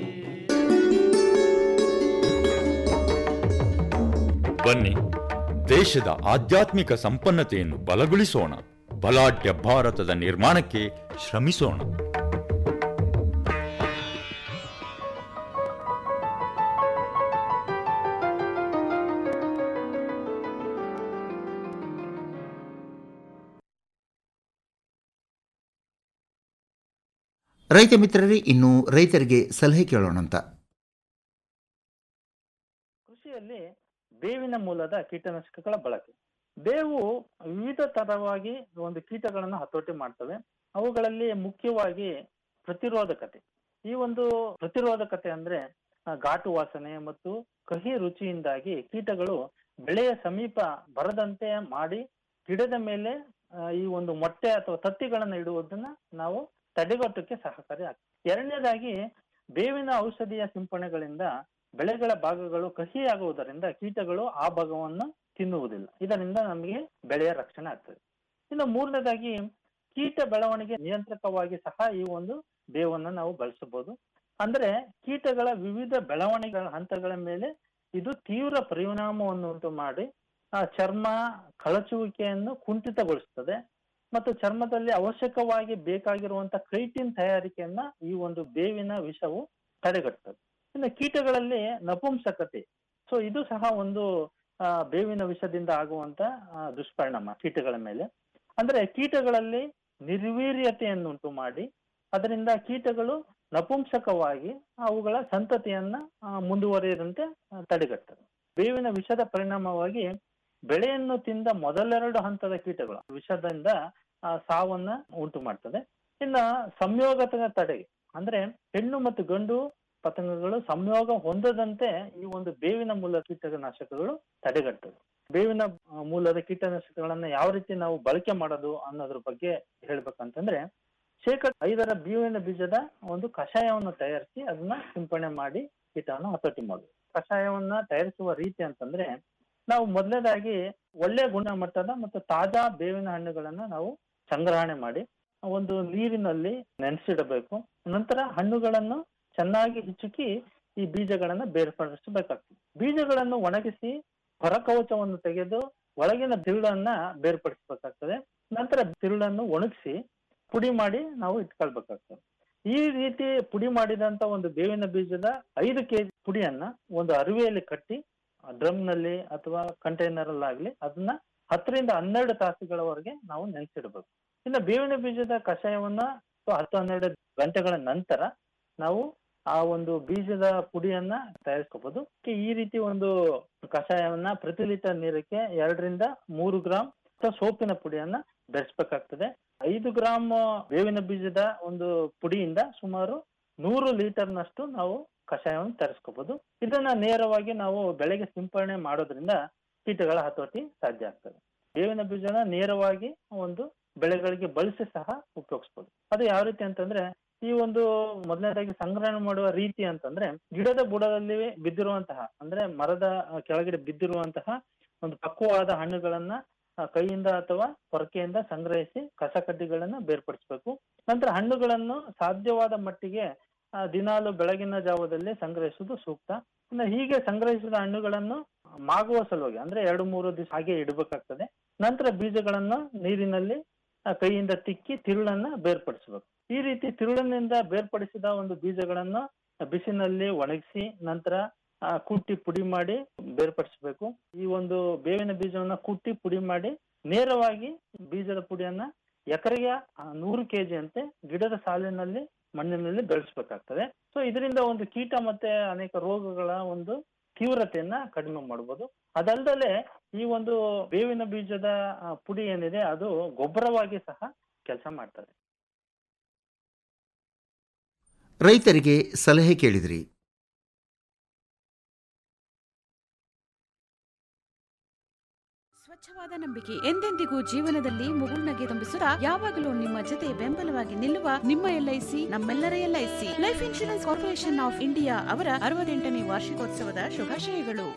ಬನ್ನಿ ದೇಶದ ಆಧ್ಯಾತ್ಮಿಕ ಸಂಪನ್ನತೆಯನ್ನು ಬಲಗೊಳಿಸೋಣ ಬಲಾಢ್ಯ ಭಾರತದ ನಿರ್ಮಾಣಕ್ಕೆ ಶ್ರಮಿಸೋಣ ರೈತ ಮಿತ್ರರೇ ಇನ್ನು ರೈತರಿಗೆ ಸಲಹೆ ಕೇಳೋಣಂತ ಕೃಷಿಯಲ್ಲಿ ಬೇವಿನ ಮೂಲದ ಕೀಟನಾಶಕಗಳ ಬಳಕೆ ಬೇವು ವಿವಿಧ ತರವಾಗಿ ಒಂದು ಕೀಟಗಳನ್ನು ಹತೋಟಿ ಮಾಡ್ತವೆ ಅವುಗಳಲ್ಲಿ ಮುಖ್ಯವಾಗಿ ಪ್ರತಿರೋಧಕತೆ ಈ ಒಂದು ಪ್ರತಿರೋಧಕತೆ ಅಂದ್ರೆ ಆ, ಘಾಟು ವಾಸನೆ ಮತ್ತು ಕಹಿ ರುಚಿಯಿಂದಾಗಿ ಕೀಟಗಳು ಬೆಳೆಯ ಸಮೀಪ ಬರದಂತೆ ಮಾಡಿ ಗಿಡದ ಮೇಲೆ ಆ, ಈ ಒಂದು ಮೊಟ್ಟೆ ಅಥವಾ ತತ್ತಿಗಳನ್ನು ಇಡುವುದನ್ನ ನಾವು ತಡೆಗಟ್ಟಕ್ಕೆ ಸಹಕಾರಿ ಆಗ್ತದೆ ಎರಡನೇದಾಗಿ ಬೇವಿನ ಔಷಧಿಯ ಸಿಂಪರಣೆಗಳಿಂದ ಬೆಳೆಗಳ ಭಾಗಗಳು ಕಹಿಯಾಗುವುದರಿಂದ ಕೀಟಗಳು ಆ ಭಾಗವನ್ನು ತಿನ್ನುವುದಿಲ್ಲ ಇದರಿಂದ ನಮಗೆ ಬೆಳೆಯ ರಕ್ಷಣೆ ಆಗ್ತದೆ ಇನ್ನು ಮೂರನೇದಾಗಿ ಕೀಟ ಬೆಳವಣಿಗೆ ನಿಯಂತ್ರಕವಾಗಿ ಸಹ ಈ ಒಂದು ಬೇವನ್ನು ನಾವು ಬಳಸಬಹುದು ಅಂದ್ರೆ ಕೀಟಗಳ ವಿವಿಧ ಬೆಳವಣಿಗೆಗಳ ಹಂತಗಳ ಮೇಲೆ ಇದು ತೀವ್ರ ಪರಿಣಾಮವನ್ನು ಉಂಟು ಮಾಡಿ ಆ ಚರ್ಮ ಕಳಚುವಿಕೆಯನ್ನು ಕುಂಠಿತಗೊಳಿಸ್ತದೆ ಮತ್ತು ಚರ್ಮದಲ್ಲಿ ಅವಶ್ಯಕವಾಗಿ ಬೇಕಾಗಿರುವಂತ ಕ್ರೈಟಿನ್ ತಯಾರಿಕೆಯನ್ನ ಈ ಒಂದು ಬೇವಿನ ವಿಷವು ತಡೆಗಟ್ಟುತ್ತದೆ ಇನ್ನು ಕೀಟಗಳಲ್ಲಿ ನಪುಂಸಕತೆ ಸೊ ಇದು ಸಹ ಒಂದು ಆ, ಬೇವಿನ ವಿಷದಿಂದ ಆಗುವಂತ ಆ, ದುಷ್ಪರಿಣಾಮ ಕೀಟಗಳ ಮೇಲೆ ಅಂದ್ರೆ ಕೀಟಗಳಲ್ಲಿ ನಿರ್ವೀರ್ಯತೆಯನ್ನುಂಟು ಮಾಡಿ ಅದರಿಂದ ಕೀಟಗಳು ನಪುಂಸಕವಾಗಿ ಅವುಗಳ ಸಂತತಿಯನ್ನ ಆ, ಮುಂದುವರಿಯದಂತೆ ಆ, ತಡೆಗಟ್ಟುತ್ತದೆ ಬೇವಿನ ವಿಷದ ಪರಿಣಾಮವಾಗಿ ಬೆಳೆಯನ್ನು ತಿಂದ ಮೊದಲೆರಡು ಹಂತದ ಕೀಟಗಳು ವಿಷದಿಂದ ಆ, ಸಾವನ್ನ ಉಂಟು ಮಾಡ್ತದೆ ಇನ್ನ ಸಂಯೋಗದ ತಡೆಗೆ ಅಂದ್ರೆ ಹೆಣ್ಣು ಮತ್ತು ಗಂಡು ಪತಂಗಗಳು ಸಂಯೋಗ ಹೊಂದದಂತೆ ಈ ಒಂದು ಬೇವಿನ ಮೂಲ ಕೀಟನಾಶಕಗಳು ತಡೆಗಟ್ಟುದು ಬೇವಿನ ಆ, ಮೂಲದ ಕೀಟನಾಶಕಗಳನ್ನ ಯಾವ ರೀತಿ ನಾವು ಬಳಕೆ ಮಾಡೋದು ಅನ್ನೋದ್ರ ಬಗ್ಗೆ ಹೇಳ್ಬೇಕಂತಂದ್ರೆ ಶೇಕಡ ಐದರ ಬೇವಿನ ಬೀಜದ ಒಂದು ಕಷಾಯವನ್ನು ತಯಾರಿಸಿ ಅದನ್ನ ಸಿಂಪಡಣೆ ಮಾಡಿ ಕೀಟವನ್ನು ಹತೋಟಿ ಮಾಡುದು ಕಷಾಯವನ್ನ ತಯಾರಿಸುವ ರೀತಿ ಅಂತಂದ್ರೆ ನಾವು ಮೊದಲನೇದಾಗಿ ಒಳ್ಳೆ ಗುಣಮಟ್ಟದ ಮತ್ತು ತಾಜಾ ಬೇವಿನ ಹಣ್ಣುಗಳನ್ನ ನಾವು ಸಂಗ್ರಹಣೆ ಮಾಡಿ ಒಂದು ನೀರಿನಲ್ಲಿ ನೆನೆಸಿಡಬೇಕು ನಂತರ ಹಣ್ಣುಗಳನ್ನು ಚೆನ್ನಾಗಿ ಹಿಚುಕಿ ಈ ಬೀಜಗಳನ್ನ ಬೇರ್ಪಡಿಸಬೇಕಾಗ್ತದೆ ಬೀಜಗಳನ್ನು ಒಣಗಿಸಿ ಹೊರಕವಚವನ್ನು ತೆಗೆದು ಒಳಗಿನ ತಿರುಳನ್ನ ಬೇರ್ಪಡಿಸಬೇಕಾಗ್ತದೆ ನಂತರ ತಿರುಳನ್ನು ಒಣಗಿಸಿ ಪುಡಿ ಮಾಡಿ ನಾವು ಇಟ್ಕೊಳ್ಬೇಕಾಗ್ತದೆ ಈ ರೀತಿ ಪುಡಿ ಮಾಡಿದಂತ ಒಂದು ಬೇವಿನ ಬೀಜದ ಐದು ಕೆಜಿ ಪುಡಿಯನ್ನ ಒಂದು ಅರಿವೆಯಲ್ಲಿ ಕಟ್ಟಿ ಡ್ರಮ್ ನಲ್ಲಿ ಅಥವಾ ಕಂಟೈನರ್ ಅಲ್ಲಾಗ್ಲಿ ಅದನ್ನ ಹತ್ತರಿಂದ ಹನ್ನೆರಡು ತಾಸುಗಳವರೆಗೆ ನಾವು ನೆನೆಸಿಡಬೇಕು ಇನ್ನು ಬೇವಿನ ಬೀಜದ ಕಷಾಯವನ್ನ ಅಥವಾ ಹತ್ತು ಹನ್ನೆರಡು ಗಂಟೆಗಳ ನಂತರ ನಾವು ಆ ಒಂದು ಬೀಜದ ಪುಡಿಯನ್ನ ತಯಾರಿಸ್ಕೋಬಹುದು ಈ ರೀತಿ ಒಂದು ಕಷಾಯವನ್ನ ಪ್ರತಿ ಲೀಟರ್ ನೀರಕ್ಕೆ ಎರಡರಿಂದ ಮೂರು ಗ್ರಾಂ ಅಥವಾ ಸೋಪಿನ ಪುಡಿಯನ್ನ ಬೆರೆಸ್ಬೇಕಾಗ್ತದೆ ಐದು ಗ್ರಾಮ್ ಬೇವಿನ ಬೀಜದ ಒಂದು ಪುಡಿಯಿಂದ ಸುಮಾರು ನೂರು ಲೀಟರ್ನಷ್ಟು ನಾವು ಕಷಾಯವನ್ನು ತರಿಸ್ಕೋಬಹುದು ಇದನ್ನ ನೇರವಾಗಿ ನಾವು ಬೆಳೆಗೆ ಸಿಂಪರಣೆ ಮಾಡೋದ್ರಿಂದ ಕೀಟಗಳ ಹತೋಟಿ ಸಾಧ್ಯ ಆಗ್ತದೆ ಬೇವಿನ ಬೀಜನ ನೇರವಾಗಿ ಒಂದು ಬೆಳೆಗಳಿಗೆ ಬಳಸಿ ಸಹ ಉಪಯೋಗಿಸ್ಬೋದು ಅದು ಯಾವ ರೀತಿ ಅಂತಂದ್ರೆ ಈ ಒಂದು ಮೊದಲನೇದಾಗಿ ಸಂಗ್ರಹಣೆ ಮಾಡುವ ರೀತಿ ಅಂತಂದ್ರೆ ಗಿಡದ ಬುಡದಲ್ಲಿ ಬಿದ್ದಿರುವಂತಹ ಅಂದ್ರೆ ಮರದ ಆ, ಕೆಳಗಡೆ ಬಿದ್ದಿರುವಂತಹ ಒಂದು ಪಕ್ವವಾದ ಹಣ್ಣುಗಳನ್ನ ಆ, ಕೈಯಿಂದ ಅಥವಾ ಪೊರಕೆಯಿಂದ ಸಂಗ್ರಹಿಸಿ ಕಸ ಕಡ್ಡಿಗಳನ್ನ ಬೇರ್ಪಡಿಸಬೇಕು ನಂತರ ಹಣ್ಣುಗಳನ್ನು ಸಾಧ್ಯವಾದ ಮಟ್ಟಿಗೆ ಆ, ದಿನಾಲು ಬೆಳಗಿನ ಜಾವದಲ್ಲಿ ಸಂಗ್ರಹಿಸುವುದು ಸೂಕ್ತ ಇನ್ನು ಹೀಗೆ ಸಂಗ್ರಹಿಸಿದ ಹಣ್ಣುಗಳನ್ನು ಮಾಗುವ ಸಲುವಾಗಿ ಅಂದ್ರೆ ಎರಡು ಮೂರು ದಿವಸ ಹಾಗೆ ಇಡಬೇಕಾಗ್ತದೆ ನಂತರ ಬೀಜಗಳನ್ನು ನೀರಿನಲ್ಲಿ ಆ, ಕೈಯಿಂದ ತಿಕ್ಕಿ ತಿರುಳನ್ನ ಬೇರ್ಪಡಿಸಬೇಕು ಈ ರೀತಿ ತಿರುಳಿನಿಂದ ಬೇರ್ಪಡಿಸಿದ ಒಂದು ಬೀಜಗಳನ್ನು ಬಿಸಿನಲ್ಲಿ ಒಣಗಿಸಿ ನಂತರ ಆ, ಕುಟ್ಟಿ ಪುಡಿ ಮಾಡಿ ಬೇರ್ಪಡಿಸಬೇಕು ಈ ಒಂದು ಬೇವಿನ ಬೀಜವನ್ನ ಕುಟ್ಟಿ ಪುಡಿ ಮಾಡಿ ನೇರವಾಗಿ ಬೀಜದ ಪುಡಿಯನ್ನ ಎಕರೆಗೆ ಆ, ನೂರು ಕೆಜಿ ಅಂತೆ ಗಿಡದ ಸಾಲಿನಲ್ಲಿ ಮಣ್ಣಿನಲ್ಲಿ ಬೆಳೆಸಬೇಕಾಗ್ತದೆ ಸೊ ಇದರಿಂದ ಒಂದು ಕೀಟ ಮತ್ತೆ ಅನೇಕ ರೋಗಗಳ ಒಂದು ತೀವ್ರತೆಯನ್ನ ಕಡಿಮೆ ಮಾಡಬಹುದು ಅದಲ್ದಲೆ ಈ ಒಂದು ಬೇವಿನ ಬೀಜದ ಆ, ಪುಡಿ ಏನಿದೆ ಅದು ಗೊಬ್ಬರವಾಗಿ ಸಹ ಕೆಲಸ ಮಾಡ್ತದೆ ರೈತರಿಗೆ ಸಲಹೆ ಕೇಳಿದ್ರಿ ಸ್ವಚ್ಛವಾದ ನಂಬಿಕೆ ಎಂದೆಂದಿಗೂ ಜೀವನದಲ್ಲಿ ಮುಗುಳ್ನಗೆ ತುಂಬಿಸುತ್ತಾ ಯಾವಾಗಲೂ ನಿಮ್ಮ ಜೊತೆ ಬೆಂಬಲವಾಗಿ ನಿಲ್ಲುವ ನಿಮ್ಮ ಎಲ್ಐಸಿ ನಮ್ಮೆಲ್ಲರ LIC life insurance corporation of India ಅವರ ಅರವತ್ತೆಂಟನೇ ವಾರ್ಷಿಕೋತ್ಸವದ ಶುಭಾಶಯಗಳು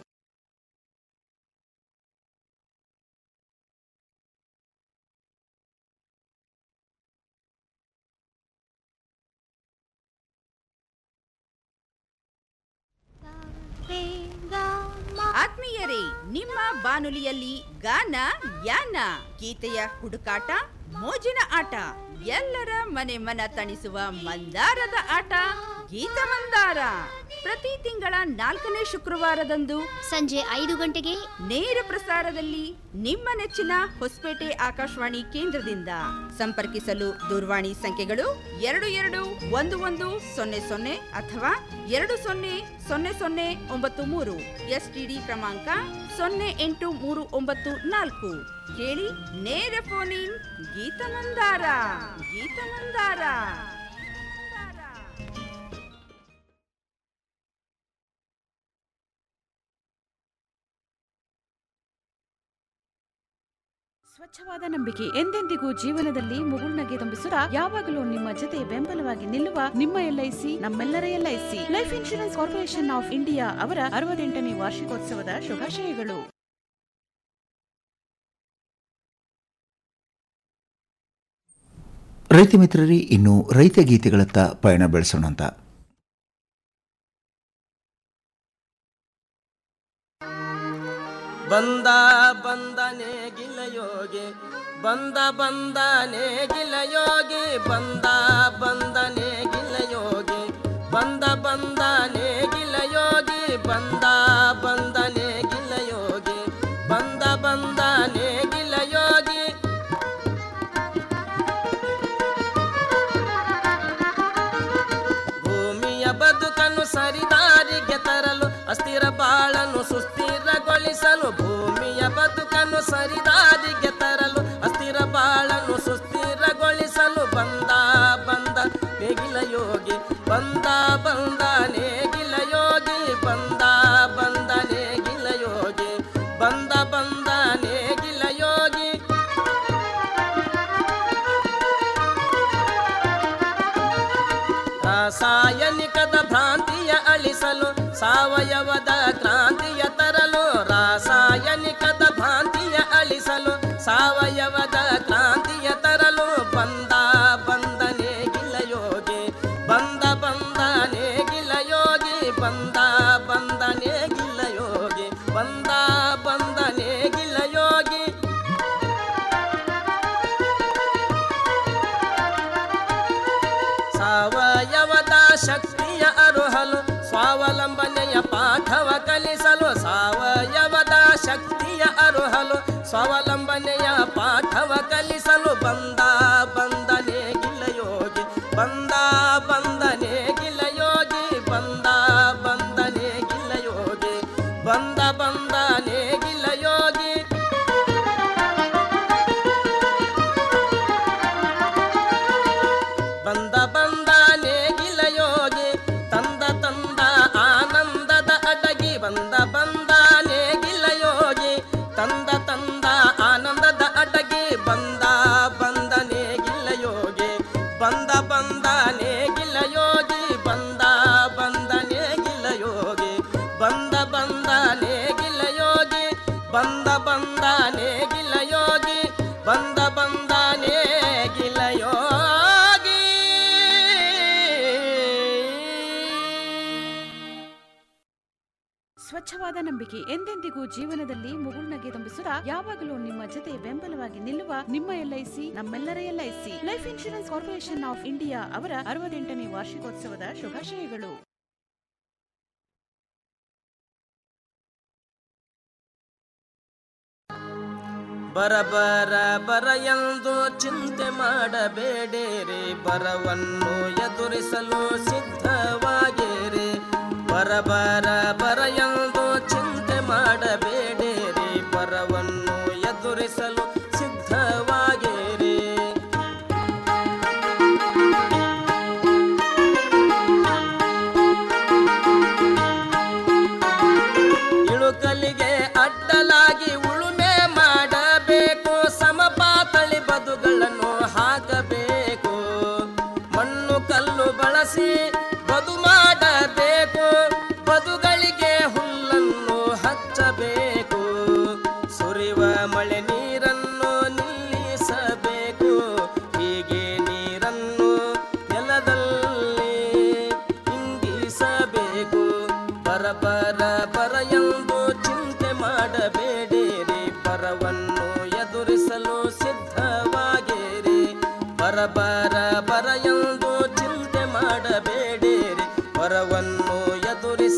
ಆತ್ಮೀಯರೇ ನಿಮ್ಮ ಬಾನುಲಿಯಲ್ಲಿ ಗಾನ ಯಾನ ಗೀತೆಯ ಹುಡುಕಾಟ ಮೋಜಿನ ಆಟ ಎಲ್ಲರ ಮನೆ ಮನ ತಣಿಸುವ ಮಂದಾರದ ಆಟ ಗೀತ ಮಂದಾರ ಪ್ರತಿ ತಿಂಗಳ ನಾಲ್ಕನೇ ಶುಕ್ರವಾರದಂದು ಸಂಜೆ ಐದು ಗಂಟೆಗೆ ನೇರ ಪ್ರಸಾರದಲ್ಲಿ ನಿಮ್ಮ ನೆಚ್ಚಿನ ಹೊಸಪೇಟೆ ಆಕಾಶವಾಣಿ ಕೇಂದ್ರದಿಂದ ಸಂಪರ್ಕಿಸಲು ದೂರವಾಣಿ ಸಂಖ್ಯೆಗಳು ಎರಡು ಎರಡು ಒಂದು ಒಂದು ಸೊನ್ನೆ ಸೊನ್ನೆ ಅಥವಾ ಎರಡು ಸೊನ್ನೆ ಸೊನ್ನೆ ಸೊನ್ನೆ ಒಂಬತ್ತು ಮೂರು ಎಸ್ಟಿಡಿ ಕ್ರಮಾಂಕ ಸೊನ್ನೆ ಎಂಟು ಮೂರು ಒಂಬತ್ತು ನಾಲ್ಕು ಕೇಳಿ ನೇರ ಫೋನ್ ಇನ್ ಗೀತ ಮಂದಾರ ಗೀತ ಮಂದಾರ ಸ್ವಚ್ಛವಾದ ನಂಬಿಕೆ ಎಂದೆಂದಿಗೂ ಜೀವನದಲ್ಲಿ ಮುಗುಳ್ನಗೆ ತುಂಬಿಸುತ್ತಾ ಯಾವಾಗಲೂ ನಿಮ್ಮ ಜೊತೆ ಬೆಂಬಲವಾಗಿ ನಿಲ್ಲುವ ನಿಮ್ಮ ಎಲ್ಐಸಿ ನಮ್ಮೆಲ್ಲರ LIC life insurance corporation of India ಅವರ ಅರವತ್ತೆಂಟನೇ ವಾರ್ಷಿಕೋತ್ಸವದ ಶುಭಾಶಯಗಳು ರೈತ ಮಿತ್ರರೇ ಇನ್ನು ರೈತ ಗೀತೆಗಳತ್ತ ಪಯಣ ಬೆಳೆಸೋಣ ಅಂತ ಬಂದ ಬಂದನೆ ಗಿಲಯೋಗಿ ಬಂದ ಬಂದನೆ ಗಿಲಯೋಗಿ ಬಂದ ಬಂದನೆ ಗಿಲಯೋಗಿ ಬಂದ ಬಂದನೆ ಗಿಲಯೋಗಿ ಬಂದ ಬಂದನೆ ಗಿಲಯೋಗಿ ಬಂದ ಬಂದನೆ ಗಿಲಯೋಗಿ ಭೂಮಿಯ ಬದುಕನ್ನು ಸರಿದಾರಿಗೆ ತರಲು ಅಸ್ಥಿರ ಬಾಳನ್ನು ಸುಸ್ಥಿರಗೊಳಿಸಲು ಭೂಮಿಯ ಬದುಕನ್ನು ಸರಿದಾರಿಗೆ ತರಲು ಅಸ್ಥಿರ ಬಾಳನ್ನು ಸುಸ್ಥಿರಗೊಳಿಸಲು ಬಂದ ಬಂದ ನೇಗಿಲ ಯೋಗಿ ಬಂದ ಬಂದ ನೇಗಿಲ ಯೋಗಿ ಬಂದ ಬಂದ ನೇಗಿಲ ಯೋಗಿ ಬಂದ ಬಂದ ನೇಗಿಲ ಯೋಗಿ ರಾಸಾಯನಿಕದ ಭ್ರಾಂತಿಯ ಅಳಿಸಲು ಸಾವಯವದ ಕ್ರಾಂತಿಯ ತರಲು ರಾಸಾಯನಿಕದ ಭ್ರಾಂತಿಯ ಅಳಿಸಲು ಸಾವಯವದ ಕ್ರಾಂತಿಯ ತರಲು ಬಂದ ಬಂದನೆ ಗಿಲಯೋಗಿ ಬಂದ ಬಂದನೆ ಗಿಲಯೋಗಿ ಬಂದ ಬಂದನೆ ಗಿಲಯೋಗಿ ಬಂದ ಬಂದನೆ ಗಿಲಯೋಗಿ ಸಾವಯವದ ಶಕ್ತಿಯ ಅರುಹಲು ಸ್ವಾವಲಂಬನೆಯ ಪಾಠವ ಕಲಿಸಲು ಸಾವಯವದ ಶಕ್ತಿಯ ಅರುಹಲು ಸ್ವಾವಲಂಬನೆಯ ಪಾಠವ ಕಲಿಸಲು ಬಂದ ಬಂದನೆ ಗಿಲಯೋಗಿ ಬಂದ ಬಂದನೆ ಗಿಲಯೋಗಿ ಬಂದ ಬಂದನೆ ಗಿಲಯೋಗಿ ಬಂದ ಬಂದನೆ ಗಿಲಯೋಗಿ ಬಂದ ಬಂದ ನೇಗಿಲ ಯೋಗಿ ತಂದ ತಂದ ಆನಂದದ ಅಡಗಿ ಬಂದ ಬಂದ ನೇಗಿಲ ಯೋಗಿ ತಂದ ತಂದ ಆನಂದದ ಅಡಗಿ ಬಂದ ಬಂದ ನೇಗಿಲ ಯೋಗಿ ಬಂದ ಬಂದ ನೇಗಿಲ ಯೋಗಿ ಬಂದ ಬಂದ ನೇಗಿಲ ಯೋಗಿ ಬಂದ ಬಂದ ನೇಗಿಲ ಯೋಗಿ ಬಂದ ಬಂದ ನೇಗಿಲ ಯೋಗಿ ಬಂದ ಬಂದ ನೇಗಿಲ ಯೋಗಿ ಸ್ವಚ್ಛವಾದ ನಂಬಿಕೆ ಎಂದೆಂದಿಗೂ ಜೀವನದಲ್ಲಿ ಮುಗುಳ್ನಗೆ ತುಂಬಿಸುತ್ತಾ ಯಾವಾಗಲೂ ನಿಮ್ಮ ಜೊತೆ ಬೆಂಬಲವಾಗಿ ನಿಲ್ಲುವ ನಿಮ್ಮ ಎಲ್ಐಸಿ ನಮ್ಮೆಲ್ಲರ LIC life insurance corporation of India ಅವರ ಅರವತ್ತೆಂಟನೇ ವಾರ್ಷಿಕೋತ್ಸವದ ಶುಭಾಶಯಗಳು ಬರ ಬರ ಬರ ಎಂದು ಚಿಂತೆ ಮಾಡಬೇಡಿರಿ ಬರವನ್ನು ಎದುರಿಸಲು ಸಿದ್ಧವಾಗಿರಿ ಬರ ಬರ ಬರ ಎಂದು ಚಿಂತೆ ಮಾಡಬೇಡಿರಿ ಬರವನ್ನು ಎದುರಿಸಲು ಸಿದ್ಧವಾಗಿರಿ ಇಳುಕಲಿಗೆ ಅಡ್ಡಲಾಗಿ ಉಳುಮೆ ಮಾಡಬೇಕು ಸಮಪಾತಳಿ ಬದುಗಳನ್ನು ಹಾಕಬೇಕು ಮಣ್ಣು ಕಲ್ಲು ಬಳಸಿ ಬದು ಮಾಡಬೇಕು ಬದುಗಳಿಗೆ ಹುಲ್ಲನ್ನು ಹಚ್ಚಬೇಕು ಸುರಿವ ಮಳೆ ನೀರನ್ನು ನಿಲ್ಲಿಸಬೇಕು ಹೀಗೆ ನೀರನ್ನು ನೆಲದಲ್ಲಿ ಇಂಗಿಸಬೇಕು ಬರ ಬರ ಬರ ಎಂದು ಚಿಂತೆ ಮಾಡಬೇಡಿರಿ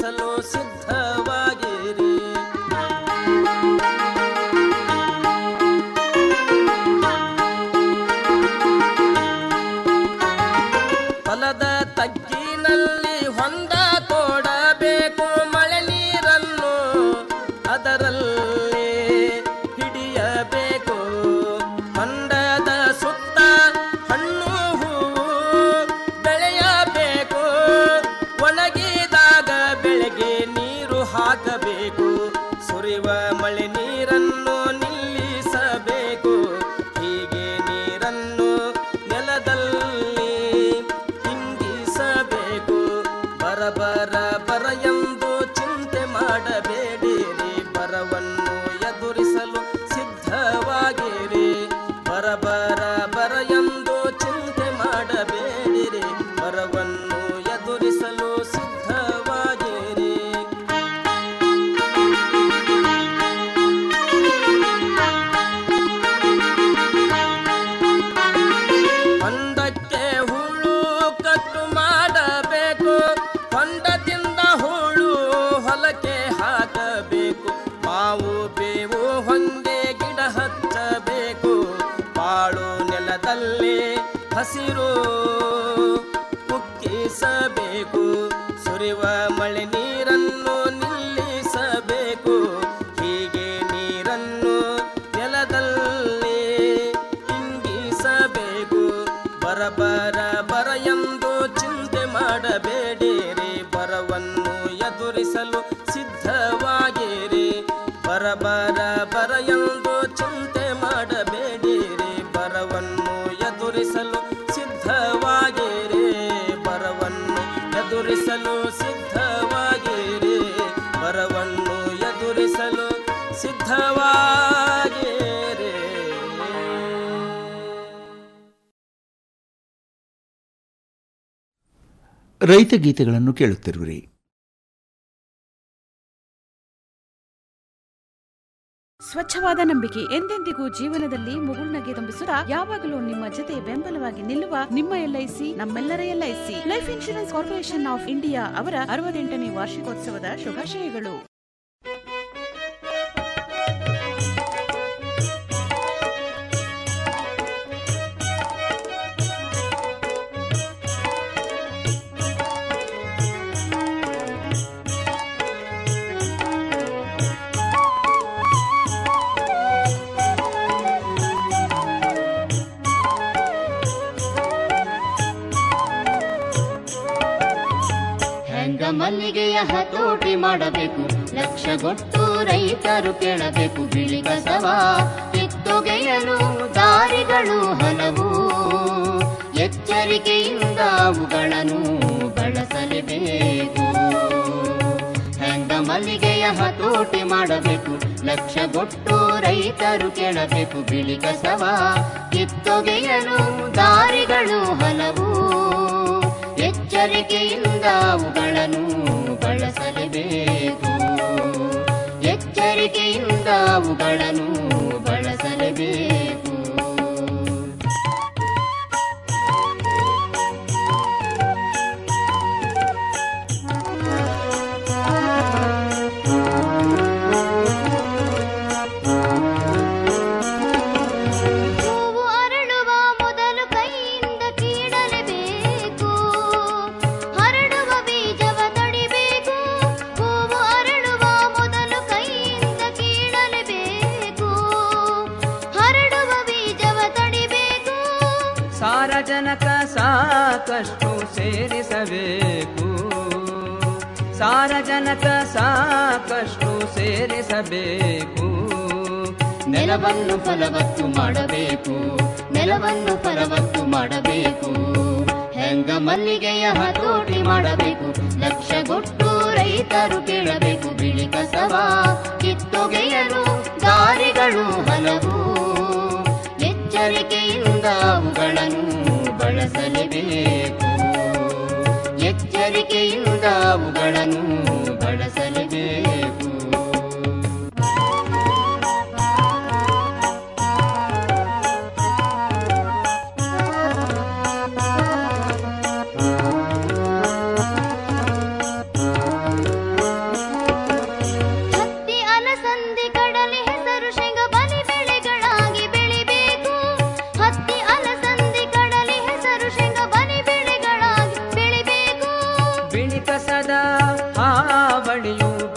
ಎದುರಿಸಲು ಸಿದ್ಧವಾಗಿರಿ ಹೊಲದ ತಗ್ಗಿನಲ್ಲಿ ಹೊಂದ ತೋಡಬೇಕು ಮಳೆ ನೀರನ್ನು ಅದರಲ್ಲಿ ಹಿಡಿಯಬೇಕು ಹೊಂಡದ ಸುತ್ತ ಹಣ್ಣು ಹೂವು ಬೆಳೆಯಬೇಕು ಒಣಗಿದಾಗ ಬೆಳೆಗೆ ನೀರು ಹಾಕಬೇಕು ಸುರಿವ ಮಳೆ ನೀರನ್ನು ನಿಲ್ಲಿಸಬೇಕು ಹೀಗೆ ನೀರನ್ನು ನೆಲದಲ್ಲಿ ಹಿಂಗಿಸಬೇಕು ಬರಬರ ಬರ ಎಂದು ಚಿಂತೆ ಮಾಡಬೇಡಿರಿ ಬರವನ್ನು ಎದುರಿಸಲು ಸಿದ್ಧವಾಗಿರಿ ಬರಬರ ಬರ ಎಂದು ಚಿಂತೆ ಮಾಡಬೇಡಿರಿ ಬರವನ್ನು ಎದುರಿಸಲು ಸಿದ್ಧವಾಗಿರಿ ಹೊಂಡಕ್ಕೆ ಹುಳು ಕಟ್ಟು ಮಾಡಬೇಕು ಹೊಂಡದಿಂದ ಹುಳು ಹೊಲಕ್ಕೆ ಹಾಕಬೇಕು ಮಾವು ಬೇವು ಹೊಂಗೆ ಗಿಡ ಹಚ್ಚಬೇಕು ಬಾಳು ನೆಲದಲ್ಲಿ ಹಸಿರು ಕುಕ್ಕಿಸಬೇಕು ಸುರಿವ ಮಳೆ ನೀರನ್ನು ನಿಲ್ಲಿಸಬೇಕು ಹೀಗೆ ನೀರನ್ನು ನೆಲದಲ್ಲಿ ಇಂಗಿಸಬೇಕು ಬರಬರ ಬರ ಎಂದು ಚಿಂತೆ ಮಾಡಬೇಡಿರಿ ಬರವನ್ನು ಎದುರಿಸಲು ಸಿದ್ಧವಾಗಿರಿ ಬರಬರ ಬರ ಎಂದು ಚಿಂತೆ ಮಾಡಬೇಡಿರಿ ಬರವನ್ನು ಎದುರಿಸಲು ಸಿದ್ಧವಾಗಿರಿ ಬರವನ್ನು ಎದುರಿಸಲು ಸಿದ್ಧವಾಗಿರಿ ಬರವನ್ನು ಎದುರಿಸಲು ಸಿದ್ಧವಾಗಿರಿ ರೈತ ಗೀತೆಗಳನ್ನು ಕೇಳುತ್ತಿರುವಿರಿ ಸ್ವಚ್ಛವಾದ ನಂಬಿಕೆ ಎಂದೆಂದಿಗೂ ಜೀವನದಲ್ಲಿ ಮುಗುಳ್ನಗೆ ತುಂಬಿಸುತ್ತಾ ಯಾವಾಗಲೂ ನಿಮ್ಮ ಜೊತೆ ಬೆಂಬಲವಾಗಿ ನಿಲ್ಲುವ ನಿಮ್ಮ ಎಲ್ಐಸಿ ನಮ್ಮೆಲ್ಲರ LIC life insurance corporation of India ಅವರ ಅರವತ್ತೆಂಟನೇ ವಾರ್ಷಿಕೋತ್ಸವದ ಶುಭಾಶಯಗಳು ಹೆಂಗ ಮಲ್ಲಿಗೆಯ ಹತೋಟಿ ಮಾಡಬೇಕು ಲಕ್ಷಗೊಟ್ಟು ರೈತರು ಕೇಳಬೇಕು ಬಿಳಿ ಕಸವ ಕಿತ್ತೊಗೆಯಲು ದಾರಿಗಳು ಹಲವು ಎಚ್ಚರಿಕೆಯಿಂದ ಅವುಗಳನ್ನು ಬಳಸಲೇಬೇಕು ಹೆಂಗ ಮಲ್ಲಿಗೆಯ ಹತೋಟಿ ಮಾಡಬೇಕು ಲಕ್ಷಗೊಟ್ಟು ರೈತರು ಕೇಳಬೇಕು ಬಿಳಿ ಕಸವ ಕಿತ್ತೊಗೆಯಲು ದಾರಿಗಳು ಹಲವು ಎಚ್ಚರಿಕೆಯಿಂದ ಅವುಗಳನ್ನು ಬಳಸಲೇಬೇಕು ಎಚ್ಚರಿಕೆಯಿಂದ ಅವುಗಳನ್ನು ಬಳಸಲೇಬೇಕು ಹೂವು ಅರಳುವ ಮೊದಲು ಕೈಯಿಂದ ಕೀಳಲೇಬೇಕು ಹರಡುವ ಬೀಜವ ತಡಿಬೇಕು ಹೂವು ಅರಳುವ ಮೊದಲು ಕೈಯಿಂದ ಕೀಳಲೇಬೇಕು ಹರಡುವ ಬೀಜವ ತಡಿಬೇಕು ಸಾರಜನಕ ಸಾಕಷ್ಟು ಸೇರಿಸಬೇಕು ಸಾರಜನಕ ಸಾಕಷ್ಟು ಸೇರಿಸಬೇಕು ನೆಲವನ್ನು ಫಲವತ್ತು ಮಾಡಬೇಕು ನೆಲವನ್ನು ಫಲವತ್ತು ಮಾಡಬೇಕು ಹೆಂಗ ಮಲ್ಲಿಗೆಯ ಹತೋಟಿ ಮಾಡಬೇಕು ಲಕ್ಷಗೊಟ್ಟು ರೈತರು ಕೇಳಬೇಕು ಬಿಳಿ ಕಸವ ಕಿತ್ತೊಗೆಯಲು ದಾರಿಗಳು ಹಲವು ಎಚ್ಚರಿಕೆಯಿಂದ ಅವುಗಳನ್ನು ಬಳಸಲೇಬೇಕು ಎಚ್ಚರಿಕೆಯಿಂದ ಅವುಗಳನ್ನು ಬಳಸಲೇಬೇಕು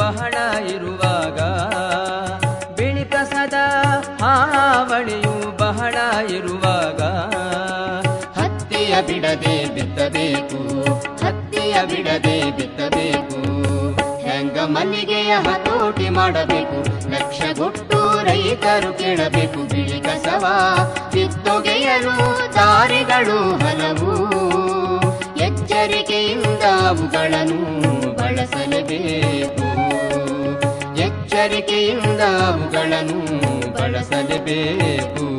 ಬಹಳ ಇರುವಾಗ ಬಿಳಿ ಕಸದ ಹಾವಳಿಯು ಬಹಳ ಇರುವಾಗ ಹತ್ತಿಯ ಬಿಡದೆ ಬಿತ್ತಬೇಕು ಹತ್ತಿಯ ಬಿಡದೆ ಬಿತ್ತಬೇಕು ಹೆಂಗ ಮಲ್ಲಿಗೆಯ ಹತೋಟಿ ಮಾಡಬೇಕು ಲಕ್ಷಗೊಟ್ಟು ರೈತರು ಕೇಳಬೇಕು ಬಿಳಿ ಕಸವ ಕಿತ್ತೊಗೆಯಲು ದಾರಿಗಳು ಹಲವು ಎಚ್ಚರಿಕೆಯಿಂದ ಅವುಗಳನ್ನು ಬಳಸಲೇಬೇಕು ಎಚ್ಚರಿಕೆಯಿಂದ ಅವುಗಳನ್ನು ಬಳಸಲೇಬೇಕು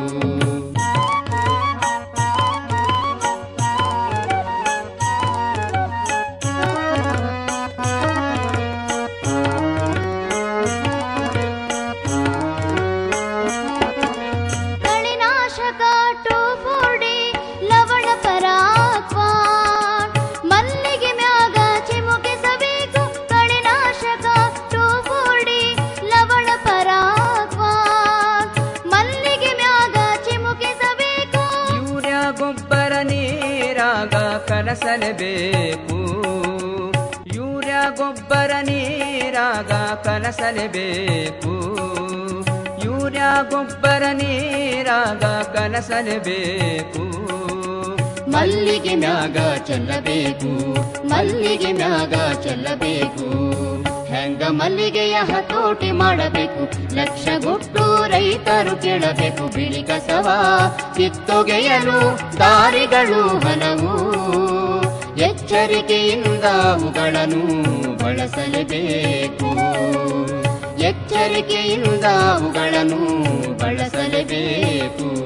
ಕಳೆನಾಶಕ ಟೋಫೋಡಿ ಲವಣ ಪರಾಕ್ವಾನ್ ಮಲ್ಲಿಗೆ ಮ್ಯಾಗ ಚಿಮುಕಿಸಬೇಕು ಕಳೆನಾಶಕ ಟೋಫೋಡಿ ಲವಣ ಪರಾಕ್ವಾನ್ ಮಲ್ಲಿಗೆ ಮ್ಯಾಗ ಚಿಮುಕಿಸಬೇಕು ಯೂರಿಯಾ ಗೊಬ್ಬರ ನೀರಾಗ ಕಲಸಲೇಬೇಕು ಯೂರಿಯಾ ಗೊಬ್ಬರ ನೀರಾಗ ಕಲಸಲೇಬೇಕು ಯೂರಿಯಾ ಗೊಬ್ಬರ ನೀರಾಗ ಕಲಸಲೇಬೇಕು ಮಲ್ಲಿಗೆ ಮ್ಯಾಗ ಚೆಲ್ಲಬೇಕು ಮಲ್ಲಿಗೆ ಮ್ಯಾಗ ಚೆಲ್ಲಬೇಕು ಹೆಂಗ ಮಲ್ಲಿಗೆಯ ಹತೋಟಿ ಮಾಡಬೇಕು ಲಕ್ಷಗೊಟ್ಟು ರೈತರು ಕೇಳಬೇಕು ಬಿಳಿ ಕಸವ ಕಿತ್ತೊಗೆಯಲು ದಾರಿಗಳು ಹಲವು ಎಚ್ಚರಿಕೆಯಿಂದ ಅವುಗಳನ್ನು ಬಳಸಲೇಬೇಕು ಎಚ್ಚರಿಕೆಯಿಂದ ಅವುಗಳನ್ನು ಬಳಸಲೇಬೇಕು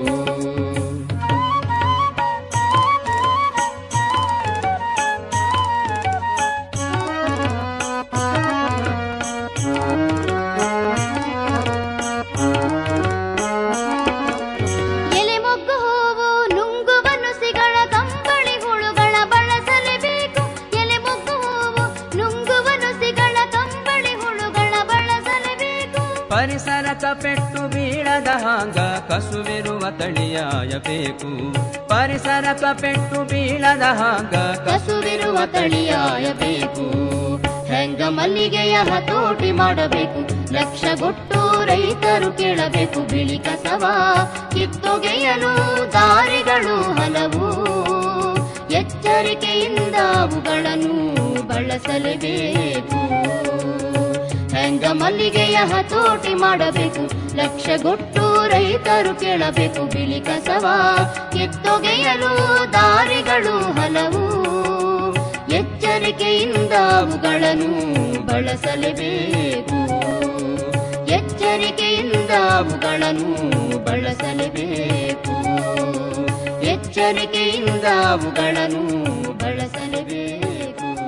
ಎಲೆ ಮೊಗ್ಗು ಹೂವು ನುಂಗುವ ನುಸಿಗಳ ಕಂಬಳಿ ಹುಳುಗಳ ಬಳಸಲೇಬೇಕು ಎಲೆ ಮೊಗ್ಗು ಹೂವು ನುಂಗುವ ನುಸಿಗಳ ಕಂಬಳಿ ಹುಳುಗಳ ಬಳಸಲೇಬೇಕು ಪರಿಸರಕ ಪೆಟ್ಟು ಬೀಳದ ಹಾಂಗ ಕಸುವಿರುವ ತಳಿಯಾಯಬೇಕು ಪರಿಸರಕ ಪೆಟ್ಟು ಬೀಳದ ಹಾಂಗ ಕಸುವಿರುವ ತಳಿಯಾಯಬೇಕು ಹೆಂಗ ಮಲ್ಲಿಗೆಯ ಹತೋಟಿ ಮಾಡಬೇಕು ಲಕ್ಷಗೊಟ್ಟು ರೈತರು ಕೇಳಬೇಕು ಬಿಳಿ ಕಸವ ಕಿತ್ತೊಗೆಯಲು ದಾರಿಗಳು ಹಲವು ಎಚ್ಚರಿಕೆಯಿಂದ ಅವುಗಳನ್ನು ಬಳಸಲೇಬೇಕು ಹೆಂಗ ಮಲ್ಲಿಗೆಯ ಹತೋಟಿ ಮಾಡಬೇಕು ಲಕ್ಷಗೊಟ್ಟು ರೈತರು ಕೇಳಬೇಕು ಬಿಳಿ ಕಸವ ಕಿತ್ತೊಗೆಯಲು ದಾರಿಗಳು ಹಲವು ಎಚ್ಚರಿಕೆಯಿಂದ ಅವುಗಳನ್ನು ಬಳಸಲೇಬೇಕು ಎಚ್ಚರಿಕೆಯಿಂದ ಅವುಗಳನ್ನು ಬಳಸಲೇಬೇಕು ಎಚ್ಚರಿಕೆಯಿಂದ ಅವುಗಳನ್ನು ಬಳಸಲೇಬೇಕು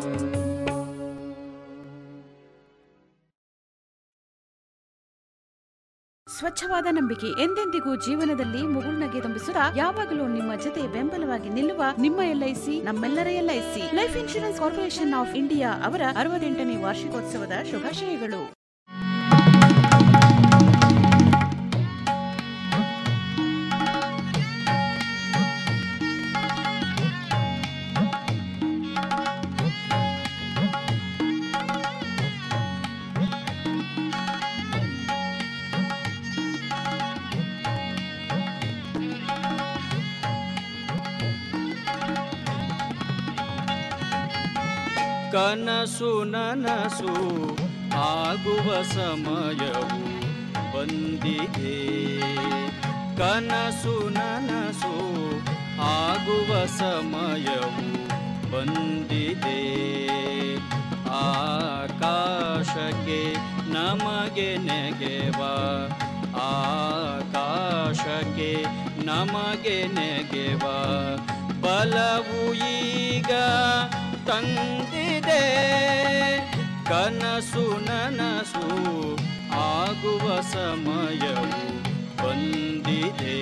ಸ್ವಚ್ಛವಾದ ನಂಬಿಕೆ ಎಂದೆಂದಿಗೂ ಜೀವನದಲ್ಲಿ ಮುಗುಳ್ನಗೆ ತುಂಬಿಸುತ್ತಾ ಯಾವಾಗಲೂ ನಿಮ್ಮ ಜೊತೆ ಬೆಂಬಲವಾಗಿ ನಿಲ್ಲುವ ನಿಮ್ಮ ಎಲ್ಐಸಿ ನಮ್ಮೆಲ್ಲರ LIC life insurance corporation of India ಅವರ ಅರವತ್ತೆಂಟನೇ ವಾರ್ಷಿಕೋತ್ಸವದ ಶುಭಾಶಯಗಳು ಕನಸು ನನಸು ಆಗುವ ಸಮಯವು ಬಂದಿದೆ ಕನಸು ನನಸು ಆಗುವ ಸಮಯವು ಬಂದಿದೆ ಆಕಾಶಕ್ಕೆ ನಮಗೆ ನೆಗೆವ ಆಕಾಶಕ್ಕೆ ನಮಗೆ ನೆಗೆವ ಬಲವು ಈಗ ತಂದಿದೆ ಕನಸು ನನಸು ಆಗುವ ಸಮಯವು ಬಂದಿದೆ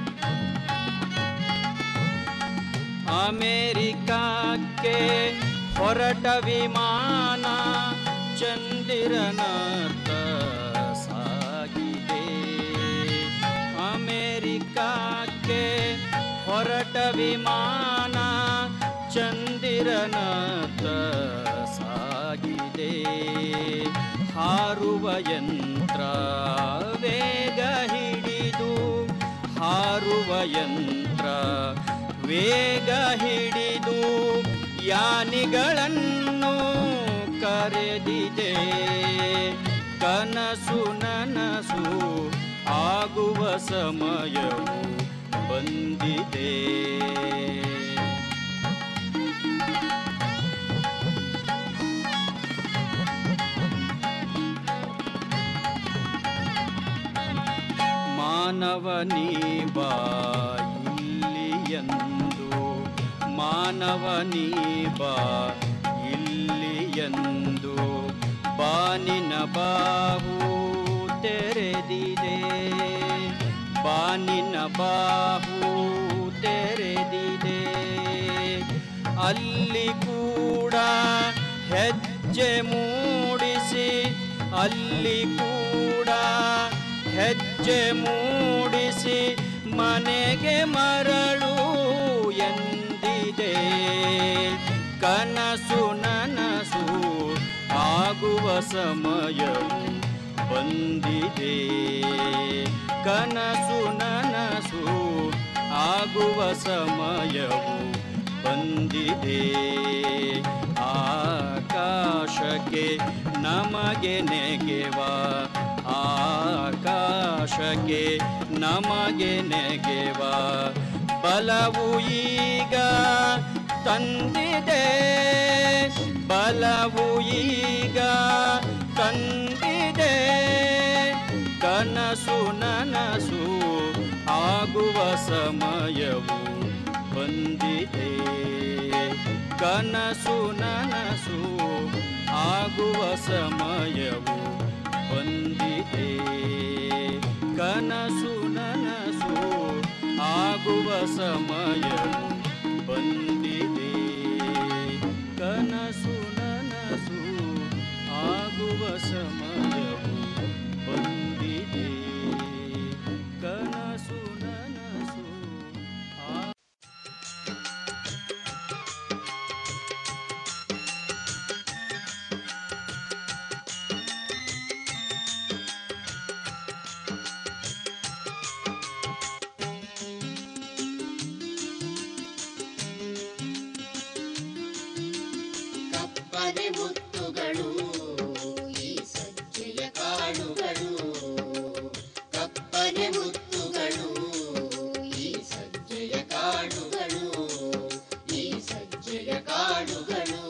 ಅಮೇರಿಕಕ್ಕೆ ಹೊರಟ ವಿಮಾನ ಚಂದಿರನತ್ತ ಸಾಗಿದೆ ಅಮೆರಿಕಕ್ಕೆ ಹೊರಟ ವಿಮಾನ ಚಂದಿರನತ್ತ ಸಾಗಿದೆ ಹಾರುವ ಯಂತ್ರ ವೇಗ ಹಿಡಿದು ಹಾರುವ ಯಂತ್ರ ವೇಗ ಹಿಡಿದು ಯಾನಿಗಳನ್ನು ಕರೆದಿದೆ ಕನಸು ನನಸು ಆಗುವ ಸಮಯವು ಬಂದಿದೆ ಮಾನವನೀ ಬಾ ಇಲ್ಲಿಯಂದು ಮಾನವನೀ ಬಾ ಇಲ್ಲಿಯಂದು ಬಾನಿನ ಬಾಹು ತೆರೆದಿದೆ ಬಾನಿನ ಬಾಹು ತೆರೆದಿದೆ ಅಲ್ಲಿ ಕೂಡ ಹೆಜ್ಜೆ ಮೂಡಿಸಿ ಅಲ್ಲಿ ಕೂಡ ಹೆಜ್ಜೆ ಮೂಡಿಸಿ ಮನೆಗೆ ಮರಳು ಎಂದಿದೆ ಕನಸು ನನಸು ಆಗುವ ಸಮಯವು ಬಂದಿದೆ ಕನಸು ನನಸು ಆಗುವ ಸಮಯವು ಬಂದಿದೆ ಆಕಾಶಕ್ಕೆ ನಮಗೆ ನೆಗೆವ ಆಕಾಶಕ್ಕೆ ನಮಗೆ ನೆಗೆವ ಬಲವು ಈಗ ತಂದಿದೆ ಬಲವು ಈಗ ತಂದಿದೆ ಕನಸು ನನಸು ಆಗುವ ಸಮಯವು ಬಂದಿದೆ ಕನಸು ನನಸು ಆಗುವ ಸಮಯವು ಬಂದಿದೆ ಕನಸು ನನಸು ಆಗುವ ಸಮಯವು ಬಂದಿದೆ ಕನಸು ನನಸು ಆಗುವ ಸಮಯವು ಬಂದಿದೆ ಕನಸು ನನಸು ಆ ಕಪ್ಪನೆ ಮುತ್ತುಗಳು ಈ ಸಜ್ಜೆಯ ಕಾಳುಗಳು ಕಪ್ಪನೆ ಮುತ್ತುಗಳು ಈ ಸಜ್ಜೆಯ ಕಾಳುಗಳು ಈ ಸಜ್ಜೆಯ ಕಾಳುಗಳು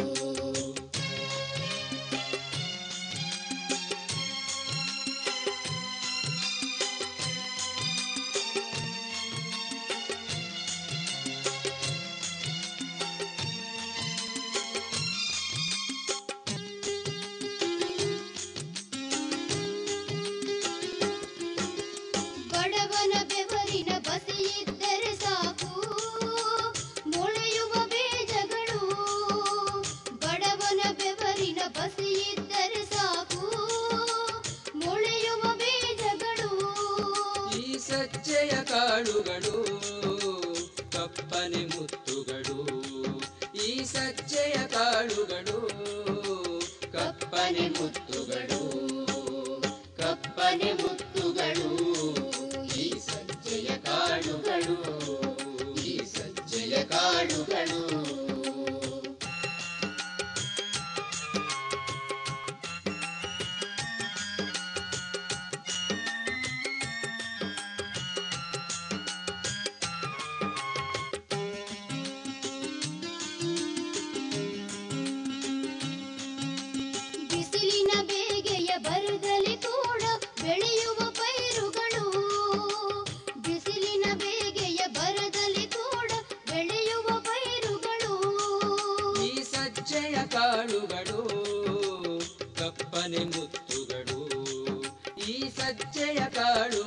ಬಡವನ ಬೆವರಿನ ಬಸಿಯಿದ್ದರೆ ಸಾಕು ಮೊಳೆಯುವ ಬೀಜಗಳು ಬಡವನ ಬೆವರಿನ ಬಸಿಯಿದ್ದರೆ ಸಾಕು ಮೊಳೆಯುವ ಬೀಜಗಳು ಈ ಸಜ್ಜೆಯ ಕಾಳುಗಳು ಕಪ್ಪನೆ ಮುತ್ತುಗಳು ಈ ಸಜ್ಜೆಯ ಕಾಳುಗಳು ಕಪ್ಪನೆ ಮುತ್ತುಗಳು ಕಪ್ಪನೆ ಮುತ್ತುಗಳು ಈ ಸಜ್ಜೆಯ ಕಾಳುಗಳು ಈ ಸಜ್ಜೆಯ ಕಾಳುಗಳು ಬಿಸಿಲಿನ ಬೇಗೆಯ ಬರದಲ್ಲಿ ಕೂಡ ಬೆಳೆಯುವ ಪೈರುಗಳು ಬಿಸಿಲಿನ ಬೇಗೆಯ ಬರದಲ್ಲಿ ಕೂಡ ಬೆಳೆಯುವ ಪೈರುಗಳು ಈ ಸಜ್ಜೆಯ ಕಾಳುಗಳು ಕಪ್ಪನೆ ಮುತ್ತುಗಳು ಈ ಸಜ್ಜೆಯ ಕಾಳು